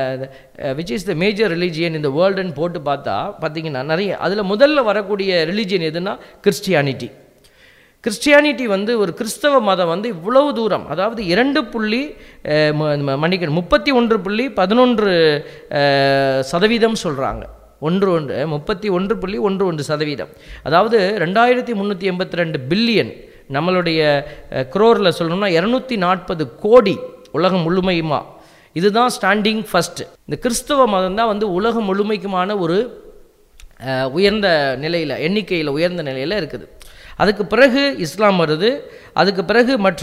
which is the major religion இந்த வேர்ல்டுன்னு போட்டு பார்த்தா பார்த்தீங்கன்னா நிறைய அதில் முதல்ல வரக்கூடிய ரிலிஜியன் எதுனா கிறிஸ்டியானிட்டி கிறிஸ்டியானிட்டி வந்து ஒரு கிறிஸ்தவ மதம் வந்து இவ்வளவு தூரம் அதாவது இரண்டு புள்ளி அஹ், ம- ம- மன்னிக்கணும் முப்பத்தி ஒன்று புள்ளி பதினொன்று அஹ், சதவீதம் சொல்கிறாங்க ஒன்று ஒன்று முப்பத்தி ஒன்று புள்ளி ஒன்று ஒன்று சதவீதம் அதாவது ரெண்டாயிரத்தி முந்நூற்றி எண்பத்தி ரெண்டு பில்லியன் நம்மளுடைய குரோரில் சொல்லணும்னா இரநூத்தி நாற்பது கோடி உலகம் முழுமையுமா இதுதான் ஸ்டாண்டிங் ஃபர்ஸ்ட் இந்த கிறிஸ்தவ மதம் தான் வந்து உலகம் முழுமைக்குமான ஒரு அஹ், உயர்ந்த நிலையில் எண்ணிக்கையில் உயர்ந்த நிலையில் இருக்குது அதுக்கு பிறகு இஸ்லாம் வருது அதுக்கு பிறகு மற்ற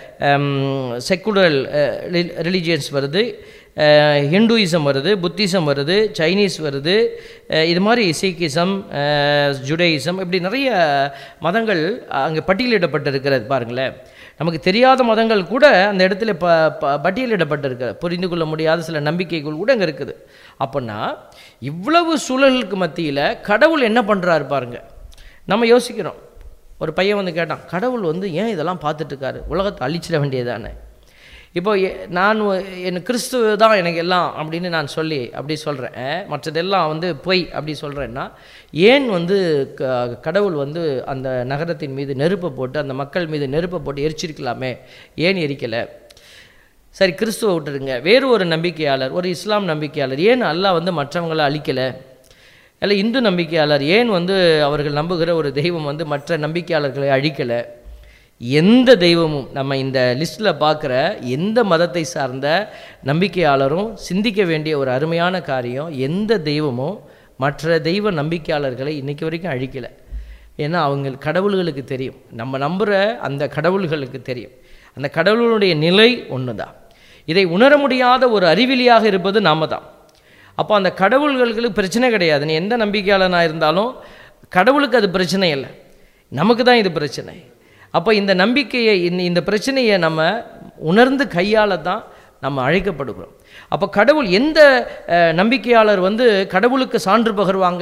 செக்குலர் ரிலிஜியன்ஸ் வருது அஹ், ஹிந்துயிசம் வருது புத்திசம் வருது சைனீஸ் வருது அஹ், இது மாதிரி சீக்கிசம் அஹ், ஜுடையிசம் இப்படி நிறைய மதங்கள் அங்கே பட்டியலிடப்பட்டிருக்கிறது பாருங்களேன் நமக்கு தெரியாத மதங்கள் கூட அந்த இடத்துல ப ப பட்டியலிடப்பட்டிருக்கு புரிந்து கொள்ள முடியாத சில நம்பிக்கைகள் கூட அங்கே இருக்குது அப்படின்னா இவ்வளவு சூழலுக்கு மத்தியில் கடவுள் என்ன பண்ணுறாரு பாருங்க நம்ம யோசிக்கிறோம் ஒரு பையன் வந்து கேட்டான் கடவுள் வந்து ஏன் இதெல்லாம் பார்த்துட்டு இருக்காரு உலகத்தை அழிச்சிட வேண்டியதானே இப்போ எ- நான் ஒ- என் கிறிஸ்துவ தான் எனக்கு எல்லாம் அப்படின்னு நான் சொல்லி அப்படி சொல்கிறேன் மற்றதெல்லாம் வந்து பொய் அப்படி சொல்கிறேன்னா ஏன் வந்து க- கடவுள் வந்து அந்த நகரத்தின் மீது நெருப்பை போட்டு அந்த மக்கள் மீது நெருப்பை போட்டு எரிச்சிருக்கலாமே ஏன் எரிக்கலை சரி கிறிஸ்துவ விட்டுருங்க வேறு ஒரு நம்பிக்கையாளர் ஒரு இஸ்லாம் நம்பிக்கையாளர் ஏன் அல்லாஹ் வந்து மற்றவங்களை அழிக்கலை இல்லை இந்து நம்பிக்கையாளர் ஏன் வந்து அவர்கள் நம்புகிற ஒரு தெய்வம் வந்து மற்ற நம்பிக்கையாளர்களை அழிக்கலை எந்த தெய்வமும் நம்ம இந்த லிஸ்ட்டில் பார்க்குற எந்த மதத்தை சார்ந்த நம்பிக்கையாளரும் சிந்திக்க வேண்டிய ஒரு அருமையான காரியம் எந்த தெய்வமும் மற்ற தெய்வ நம்பிக்கையாளர்களை இன்னைக்கு வரைக்கும் அழிக்கலை ஏன்னா அவங்க கடவுள்களுக்கு தெரியும் நம்ம நம்புகிற அந்த கடவுள்களுக்கு தெரியும் அந்த கடவுளுடைய நிலை ஒன்று தான் இதை உணர முடியாத ஒரு அறிவிலியாக இருப்பது நாம தான் அப்போ அந்த கடவுள்களுக்கு பிரச்சனை கிடையாது நீ எந்த நம்பிக்கையாளனாக இருந்தாலும் கடவுளுக்கு அது பிரச்சனை இல்லை நமக்கு தான் இது பிரச்சனை அப்போ இந்த நம்பிக்கையை இந்த இந்த பிரச்சனையை நம்ம உணர்ந்து கையாள தான் நம்ம அழைக்கப்படுகிறோம் அப்போ கடவுள் எந்த அஹ், நம்பிக்கையாளர் வந்து கடவுளுக்கு சான்று பகர்வாங்க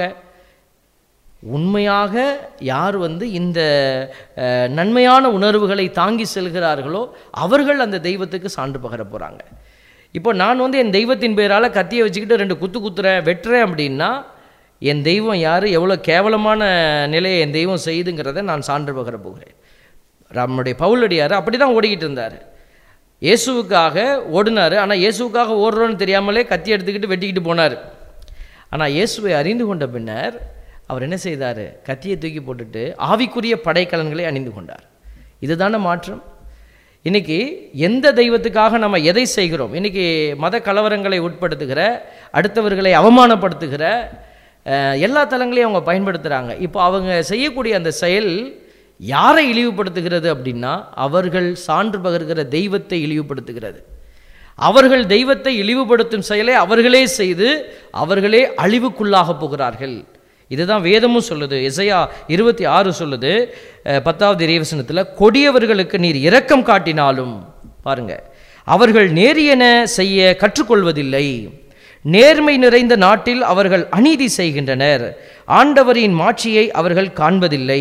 உண்மையாக யார் வந்து இந்த அஹ், நன்மையான உணர்வுகளை தாங்கி செல்கிறார்களோ அவர்கள் அந்த தெய்வத்துக்கு சான்று பகர போகிறாங்க இப்போ நான் வந்து என் தெய்வத்தின் பேரால் கத்தியை வச்சுக்கிட்டு ரெண்டு குத்து குத்துறேன் வெட்டுறேன் அப்படின்னா என் தெய்வம் யார் எவ்வளோ கேவலமான நிலையை என் தெய்வம் செய்யுதுங்கிறத நான் சான்று பகர போகிறேன் நம்முடைய பவுலடியார் அப்படி தான் ஓடிக்கிட்டு இருந்தார் இயேசுவுக்காக ஓடினார் ஆனால் இயேசுவுக்காக ஓடுறோன்னு தெரியாமலே கத்தி எடுத்துக்கிட்டு வெட்டிக்கிட்டு போனார் ஆனால் இயேசுவை அறிந்து கொண்ட பின்னர் அவர் என்ன செய்தார் கத்தியை தூக்கி போட்டுட்டு ஆவிக்குரிய படைக்கலன்களை அணிந்து கொண்டார் இதுதானே மாற்றம் இன்னைக்கு எந்த தெய்வத்துக்காக நம்ம எதை செய்கிறோம் இன்னைக்கு மத கலவரங்களை உட்படுத்துகிற அடுத்தவர்களை அவமானப்படுத்துகிற அஹ், எல்லா தலங்களையும் அவங்க பயன்படுத்துகிறாங்க இப்போ அவங்க செய்யக்கூடிய அந்த செயல் யாரை இழிவுபடுத்துகிறது அப்படின்னா அவர்கள் சான்று பகர்கிற தெய்வத்தை இழிவுபடுத்துகிறது அவர்கள் தெய்வத்தை இழிவுபடுத்தும் செயலை அவர்களே செய்து அவர்களே அழிவுக்குள்ளாக போகிறார்கள் இதுதான் வேதமும் சொல்லுது எசையா இருபத்தி ஆறு சொல்லுது அஹ், பத்தாவது இறைவசனத்தில் கொடியவர்களுக்கு நீர் இரக்கம் காட்டினாலும் பாருங்க அவர்கள் நேரியன செய்ய கற்றுக்கொள்வதில்லை நேர்மை நிறைந்த நாட்டில் அவர்கள் அநீதி செய்கின்றனர் ஆண்டவரின் மாட்சியை அவர்கள் காண்பதில்லை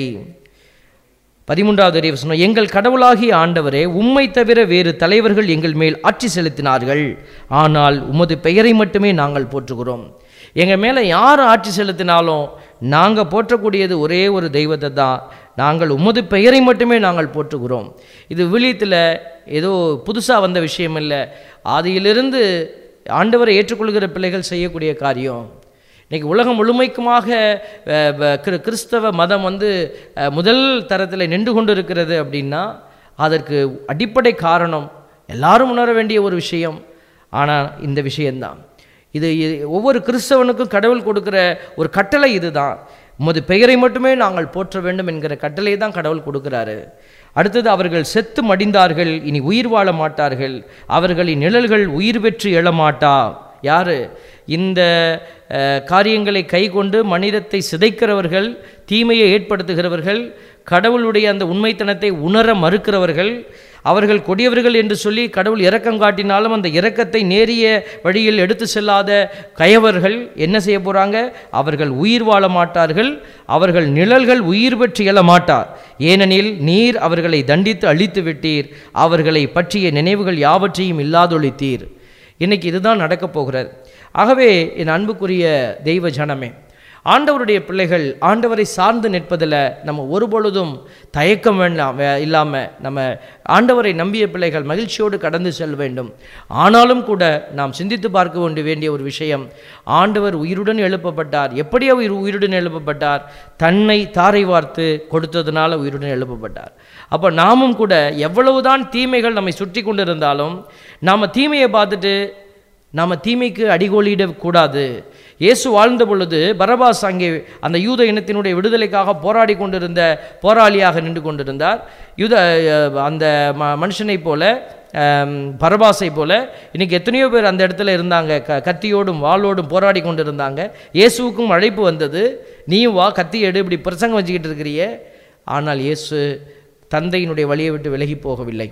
பதிமூன்றாவது அறிவு சொன்னோம் எங்கள் கடவுளாகிய ஆண்டவரே உம்மை தவிர வேறு தலைவர்கள் எங்கள் மேல் ஆட்சி செலுத்தினார்கள் ஆனால் உமது பெயரை மட்டுமே நாங்கள் போற்றுகிறோம் எங்கள் மேலே யார் ஆட்சி செலுத்தினாலும் நாங்கள் போற்றக்கூடியது ஒரே ஒரு தெய்வத்தை தான் நாங்கள் உமது பெயரை மட்டுமே நாங்கள் போற்றுகிறோம் இது விழியத்தில் ஏதோ புதுசாக வந்த விஷயம் இல்லை ஆதியிலிருந்து ஆண்டவரை ஏற்றுக்கொள்கிற பிள்ளைகள் செய்யக்கூடிய காரியம் இன்னைக்கு உலகம் முழுமைக்குமாக அஹ், வ- கிற- கிறிஸ்தவ மதம் வந்து அஹ், முதல் தரத்தில் நின்று கொண்டு இருக்கிறது அப்படின்னா அதற்கு அடிப்படை காரணம் எல்லாரும் உணர வேண்டிய ஒரு விஷயம் ஆனால் இந்த விஷயம்தான் இது இது ஒவ்வொரு கிறிஸ்தவனுக்கும் கடவுள் கொடுக்கிற ஒரு கட்டளை இதுதான் உமது பெயரை மட்டுமே நாங்கள் போற்ற வேண்டும் என்கிற கட்டளை தான் கடவுள் கொடுக்கிறாரு அடுத்தது அவர்கள் செத்து மடிந்தார்கள் இனி உயிர் வாழ மாட்டார்கள் அவர்களின் நிழல்கள் உயிர் பெற்று எழமாட்டா யாரு இந்த அஹ், காரியங்களை கைக்கொண்டு மனிதத்தை சிதைக்கிறவர்கள் தீமையை ஏற்படுத்துகிறவர்கள் கடவுளுடைய அந்த உண்மைத்தனத்தை உணர மறுக்கிறவர்கள் அவர்கள் கொடியவர்கள் என்று சொல்லி கடவுள் இரக்கம் காட்டினாலும் அந்த இரக்கத்தை நேரிய வழியில் எடுத்து செல்லாத கயவர்கள் என்ன செய்ய போறாங்க அவர்கள் உயிர் வாழ மாட்டார்கள் அவர்கள் நிழல்கள் உயிர் பெற்று எழ மாட்டார் ஏனெனில் நீர் அவர்களை தண்டித்து அழித்து விட்டீர் அவர்களை பற்றிய நினைவுகள் யாவற்றையும் இல்லாதொழித்தீர் இன்னைக்கு இதுதான் நடக்கப் போகிறது ஆகவே என் அன்புக்குரிய தெய்வ ஜனமே ஆண்டவருடைய பிள்ளைகள் ஆண்டவரை சார்ந்து நிற்பதில் நம்ம ஒருபொழுதும் தயக்கம் வேண்டாம் இல்லாமல் நம்ம ஆண்டவரை நம்பிய பிள்ளைகள் மகிழ்ச்சியோடு கடந்து செல்ல வேண்டும் ஆனாலும் கூட நாம் சிந்தித்து பார்க்க வேண்டிய வேண்டிய ஒரு விஷயம் ஆண்டவர் உயிருடன் எழுப்பப்பட்டார் எப்படி அவர் உயிருடன் எழுப்பப்பட்டார் தன்னை தாரை வார்த்து கொடுத்ததுனால உயிருடன் எழுப்பப்பட்டார் அப்போ நாமும் கூட எவ்வளவுதான் தீமைகள் நம்மை சுற்றி கொண்டிருந்தாலும் நாம் தீமையை பார்த்துட்டு நாம் தீமைக்கு அடிகோலிடக்கூடாது இயேசு வாழ்ந்த பொழுது பரபாஸ் அங்கே அந்த யூத இனத்தினுடைய விடுதலைக்காக போராடி கொண்டிருந்த போராளியாக நின்று கொண்டிருந்தார் யூத அஹ், அந்த ம மனுஷனைப் போல அம், பரபாசை போல இன்னைக்கு எத்தனையோ பேர் அந்த இடத்துல இருந்தாங்க க கத்தியோடும் வாளோடும் போராடி கொண்டு இருந்தாங்க இயேசுவுக்கும் அழைப்பு வந்தது நீயும் வா கத்தி எடு இப்படி பிரசங்கம் வச்சுக்கிட்டு இருக்கிறியே ஆனால் இயேசு தந்தையினுடைய வழியை விட்டு விலகி போகவில்லை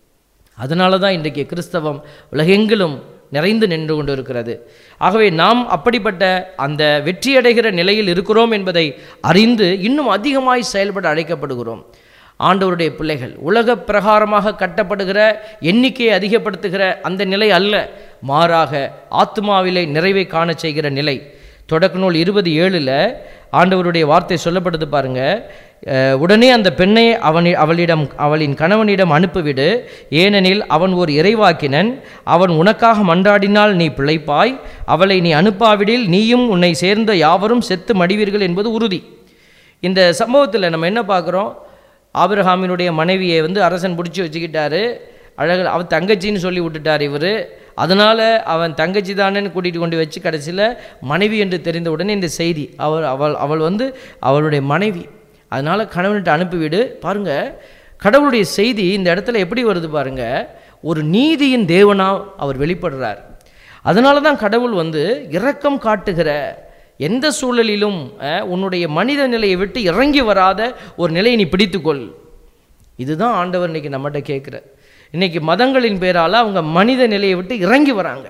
அதனால தான் இன்றைக்கு கிறிஸ்தவம் உலகெங்கிலும் நிறைந்து நின்று கொண்டு இருக்கிறது ஆகவே நாம் அப்படிப்பட்ட அந்த வெற்றியடைகிற நிலையில் இருக்கிறோம் என்பதை அறிந்து இன்னும் அதிகமாய் செயல்பட அழைக்கப்படுகிறோம் ஆண்டவருடைய பிள்ளைகள் உலக பிரகாரமாக கட்டப்படுகிற எண்ணிக்கையை அதிகப்படுத்துகிற அந்த நிலை அல்ல மாறாக ஆத்மாவிலே நிறைவை காணச் செய்கிற நிலை தொடக்க நூல் இருபது ஏழில் ஆண்டவருடைய வார்த்தை சொல்லப்படுது பாருங்க அஹ், உடனே அந்த பெண்ணை அவனி அவளிடம் அவளின் கணவனிடம் அனுப்பிவிடு ஏனெனில் அவன் ஒரு இறைவாக்கினன் அவன் உனக்காக மன்றாடினால் நீ பிழைப்பாய் அவளை நீ அனுப்பாவிடில் நீயும் உன்னை சேர்ந்த யாவரும் செத்து மடிவீர்கள் என்பது உறுதி இந்த சம்பவத்தில் நம்ம என்ன பார்க்குறோம் ஆபிரகாமினுடைய மனைவியை வந்து அரசன் பிடிச்சி வச்சுக்கிட்டாரு அழகு அவன் தங்கச்சின்னு சொல்லி விட்டுட்டார் இவர் அதனால் அவன் தங்கச்சி தானேன்னு கூட்டிகிட்டு கொண்டு வச்சு கடைசியில் மனைவி என்று தெரிந்த உடனே இந்த செய்தி அவள் அவள் அவள் வந்து அவளுடைய மனைவி அதனால் கணவன்கிட்ட அனுப்பிவிடு பாருங்க கடவுளுடைய செய்தி இந்த இடத்துல எப்படி வருது பாருங்க ஒரு நீதியின் தேவனா அவர் வெளிப்படுறார் அதனால தான் கடவுள் வந்து இரக்கம் காட்டுகிற எந்த சூழலிலும் அஹ், உன்னுடைய மனித நிலையை விட்டு இறங்கி வராத ஒரு நிலையை நீ பிடித்துக்கொள் இதுதான் ஆண்டவர் இன்னைக்கு நம்மகிட்ட கேட்குற இன்னைக்கு மதங்களின் பேரால் அவங்க மனித நிலையை விட்டு இறங்கி வராங்க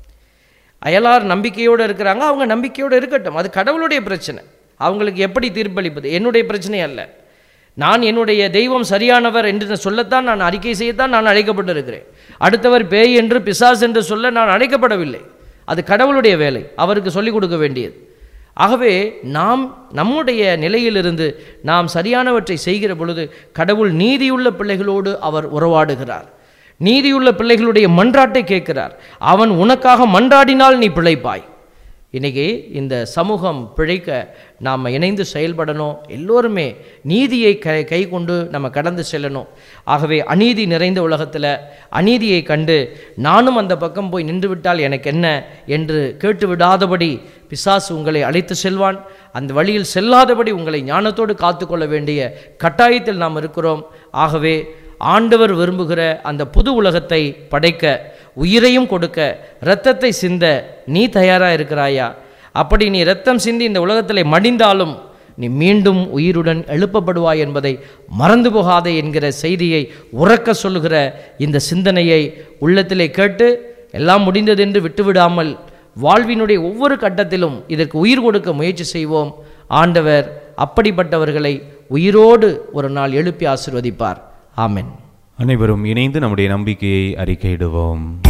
அயலார் நம்பிக்கையோடு இருக்கிறாங்க அவங்க நம்பிக்கையோடு இருக்கட்டும் அது கடவுளுடைய பிரச்சனை அவங்களுக்கு எப்படி தீர்ப்பளிப்பது என்னுடைய பிரச்சனை அல்ல நான் என்னுடைய தெய்வம் சரியானவர் என்று சொல்லத்தான் நான் அறிக்கை செய்யத்தான் நான் அழைக்கப்பட்டிருக்கிறேன் அடுத்தவர் பேய் என்று பிசாஸ் என்று சொல்ல நான் அழைக்கப்படவில்லை அது கடவுளுடைய வேலை அவருக்கு சொல்லிக் கொடுக்க வேண்டியது ஆகவே நாம் நம்முடைய நிலையிலிருந்து நாம் சரியானவற்றை செய்கிற பொழுது கடவுள் நீதியுள்ள பிள்ளைகளோடு அவர் உறவாடுகிறார் நீதியுள்ள பிள்ளைகளுடைய மன்றாட்டை கேட்கிறார் அவன் உனக்காக மன்றாடினால் நீ பிழைப்பாய் இன்னைக்கு இந்த சமூகம் பிழைக்க நாம் இணைந்து செயல்படணும் எல்லோருமே நீதியை கை கை கொண்டு நம்ம கடந்து செல்லணும் ஆகவே அநீதி நிறைந்த உலகத்தில் அநீதியை கண்டு நானும் அந்த பக்கம் போய் நின்று விட்டால் எனக்கு என்ன என்று கேட்டு விடாதபடி பிசாசு உங்களை அழைத்து செல்வான் அந்த வழியில் செல்லாதபடி உங்களை ஞானத்தோடு காத்துக்கொள்ள வேண்டிய கட்டாயத்தில் நாம் இருக்கிறோம் ஆகவே ஆண்டவர் விரும்புகிற அந்த புது உலகத்தை படைக்க உயிரையும் கொடுக்க இரத்தத்தை சிந்த நீ தயாராக இருக்கிறாயா அப்படி நீ இரத்தம் சிந்தி இந்த உலகத்திலே மடிந்தாலும் நீ மீண்டும் உயிருடன் எழுப்பப்படுவாய் என்பதை மறந்து போகாதே என்கிற செய்தியை உறக்க சொல்லுகிற இந்த சிந்தனையை உள்ளத்திலே கேட்டு எல்லாம் முடிந்ததென்று விட்டுவிடாமல் வாழ்வினுடைய ஒவ்வொரு கட்டத்திலும் இதற்கு உயிர் கொடுக்க முயற்சி செய்வோம் ஆண்டவர் அப்படிப்பட்டவர்களை உயிரோடு ஒரு நாள் எழுப்பி ஆசிர்வதிப்பார் ஆமென் அனைவரும் இணைந்து நம்முடைய நம்பிக்கையை அறிக்கையிடுவோம்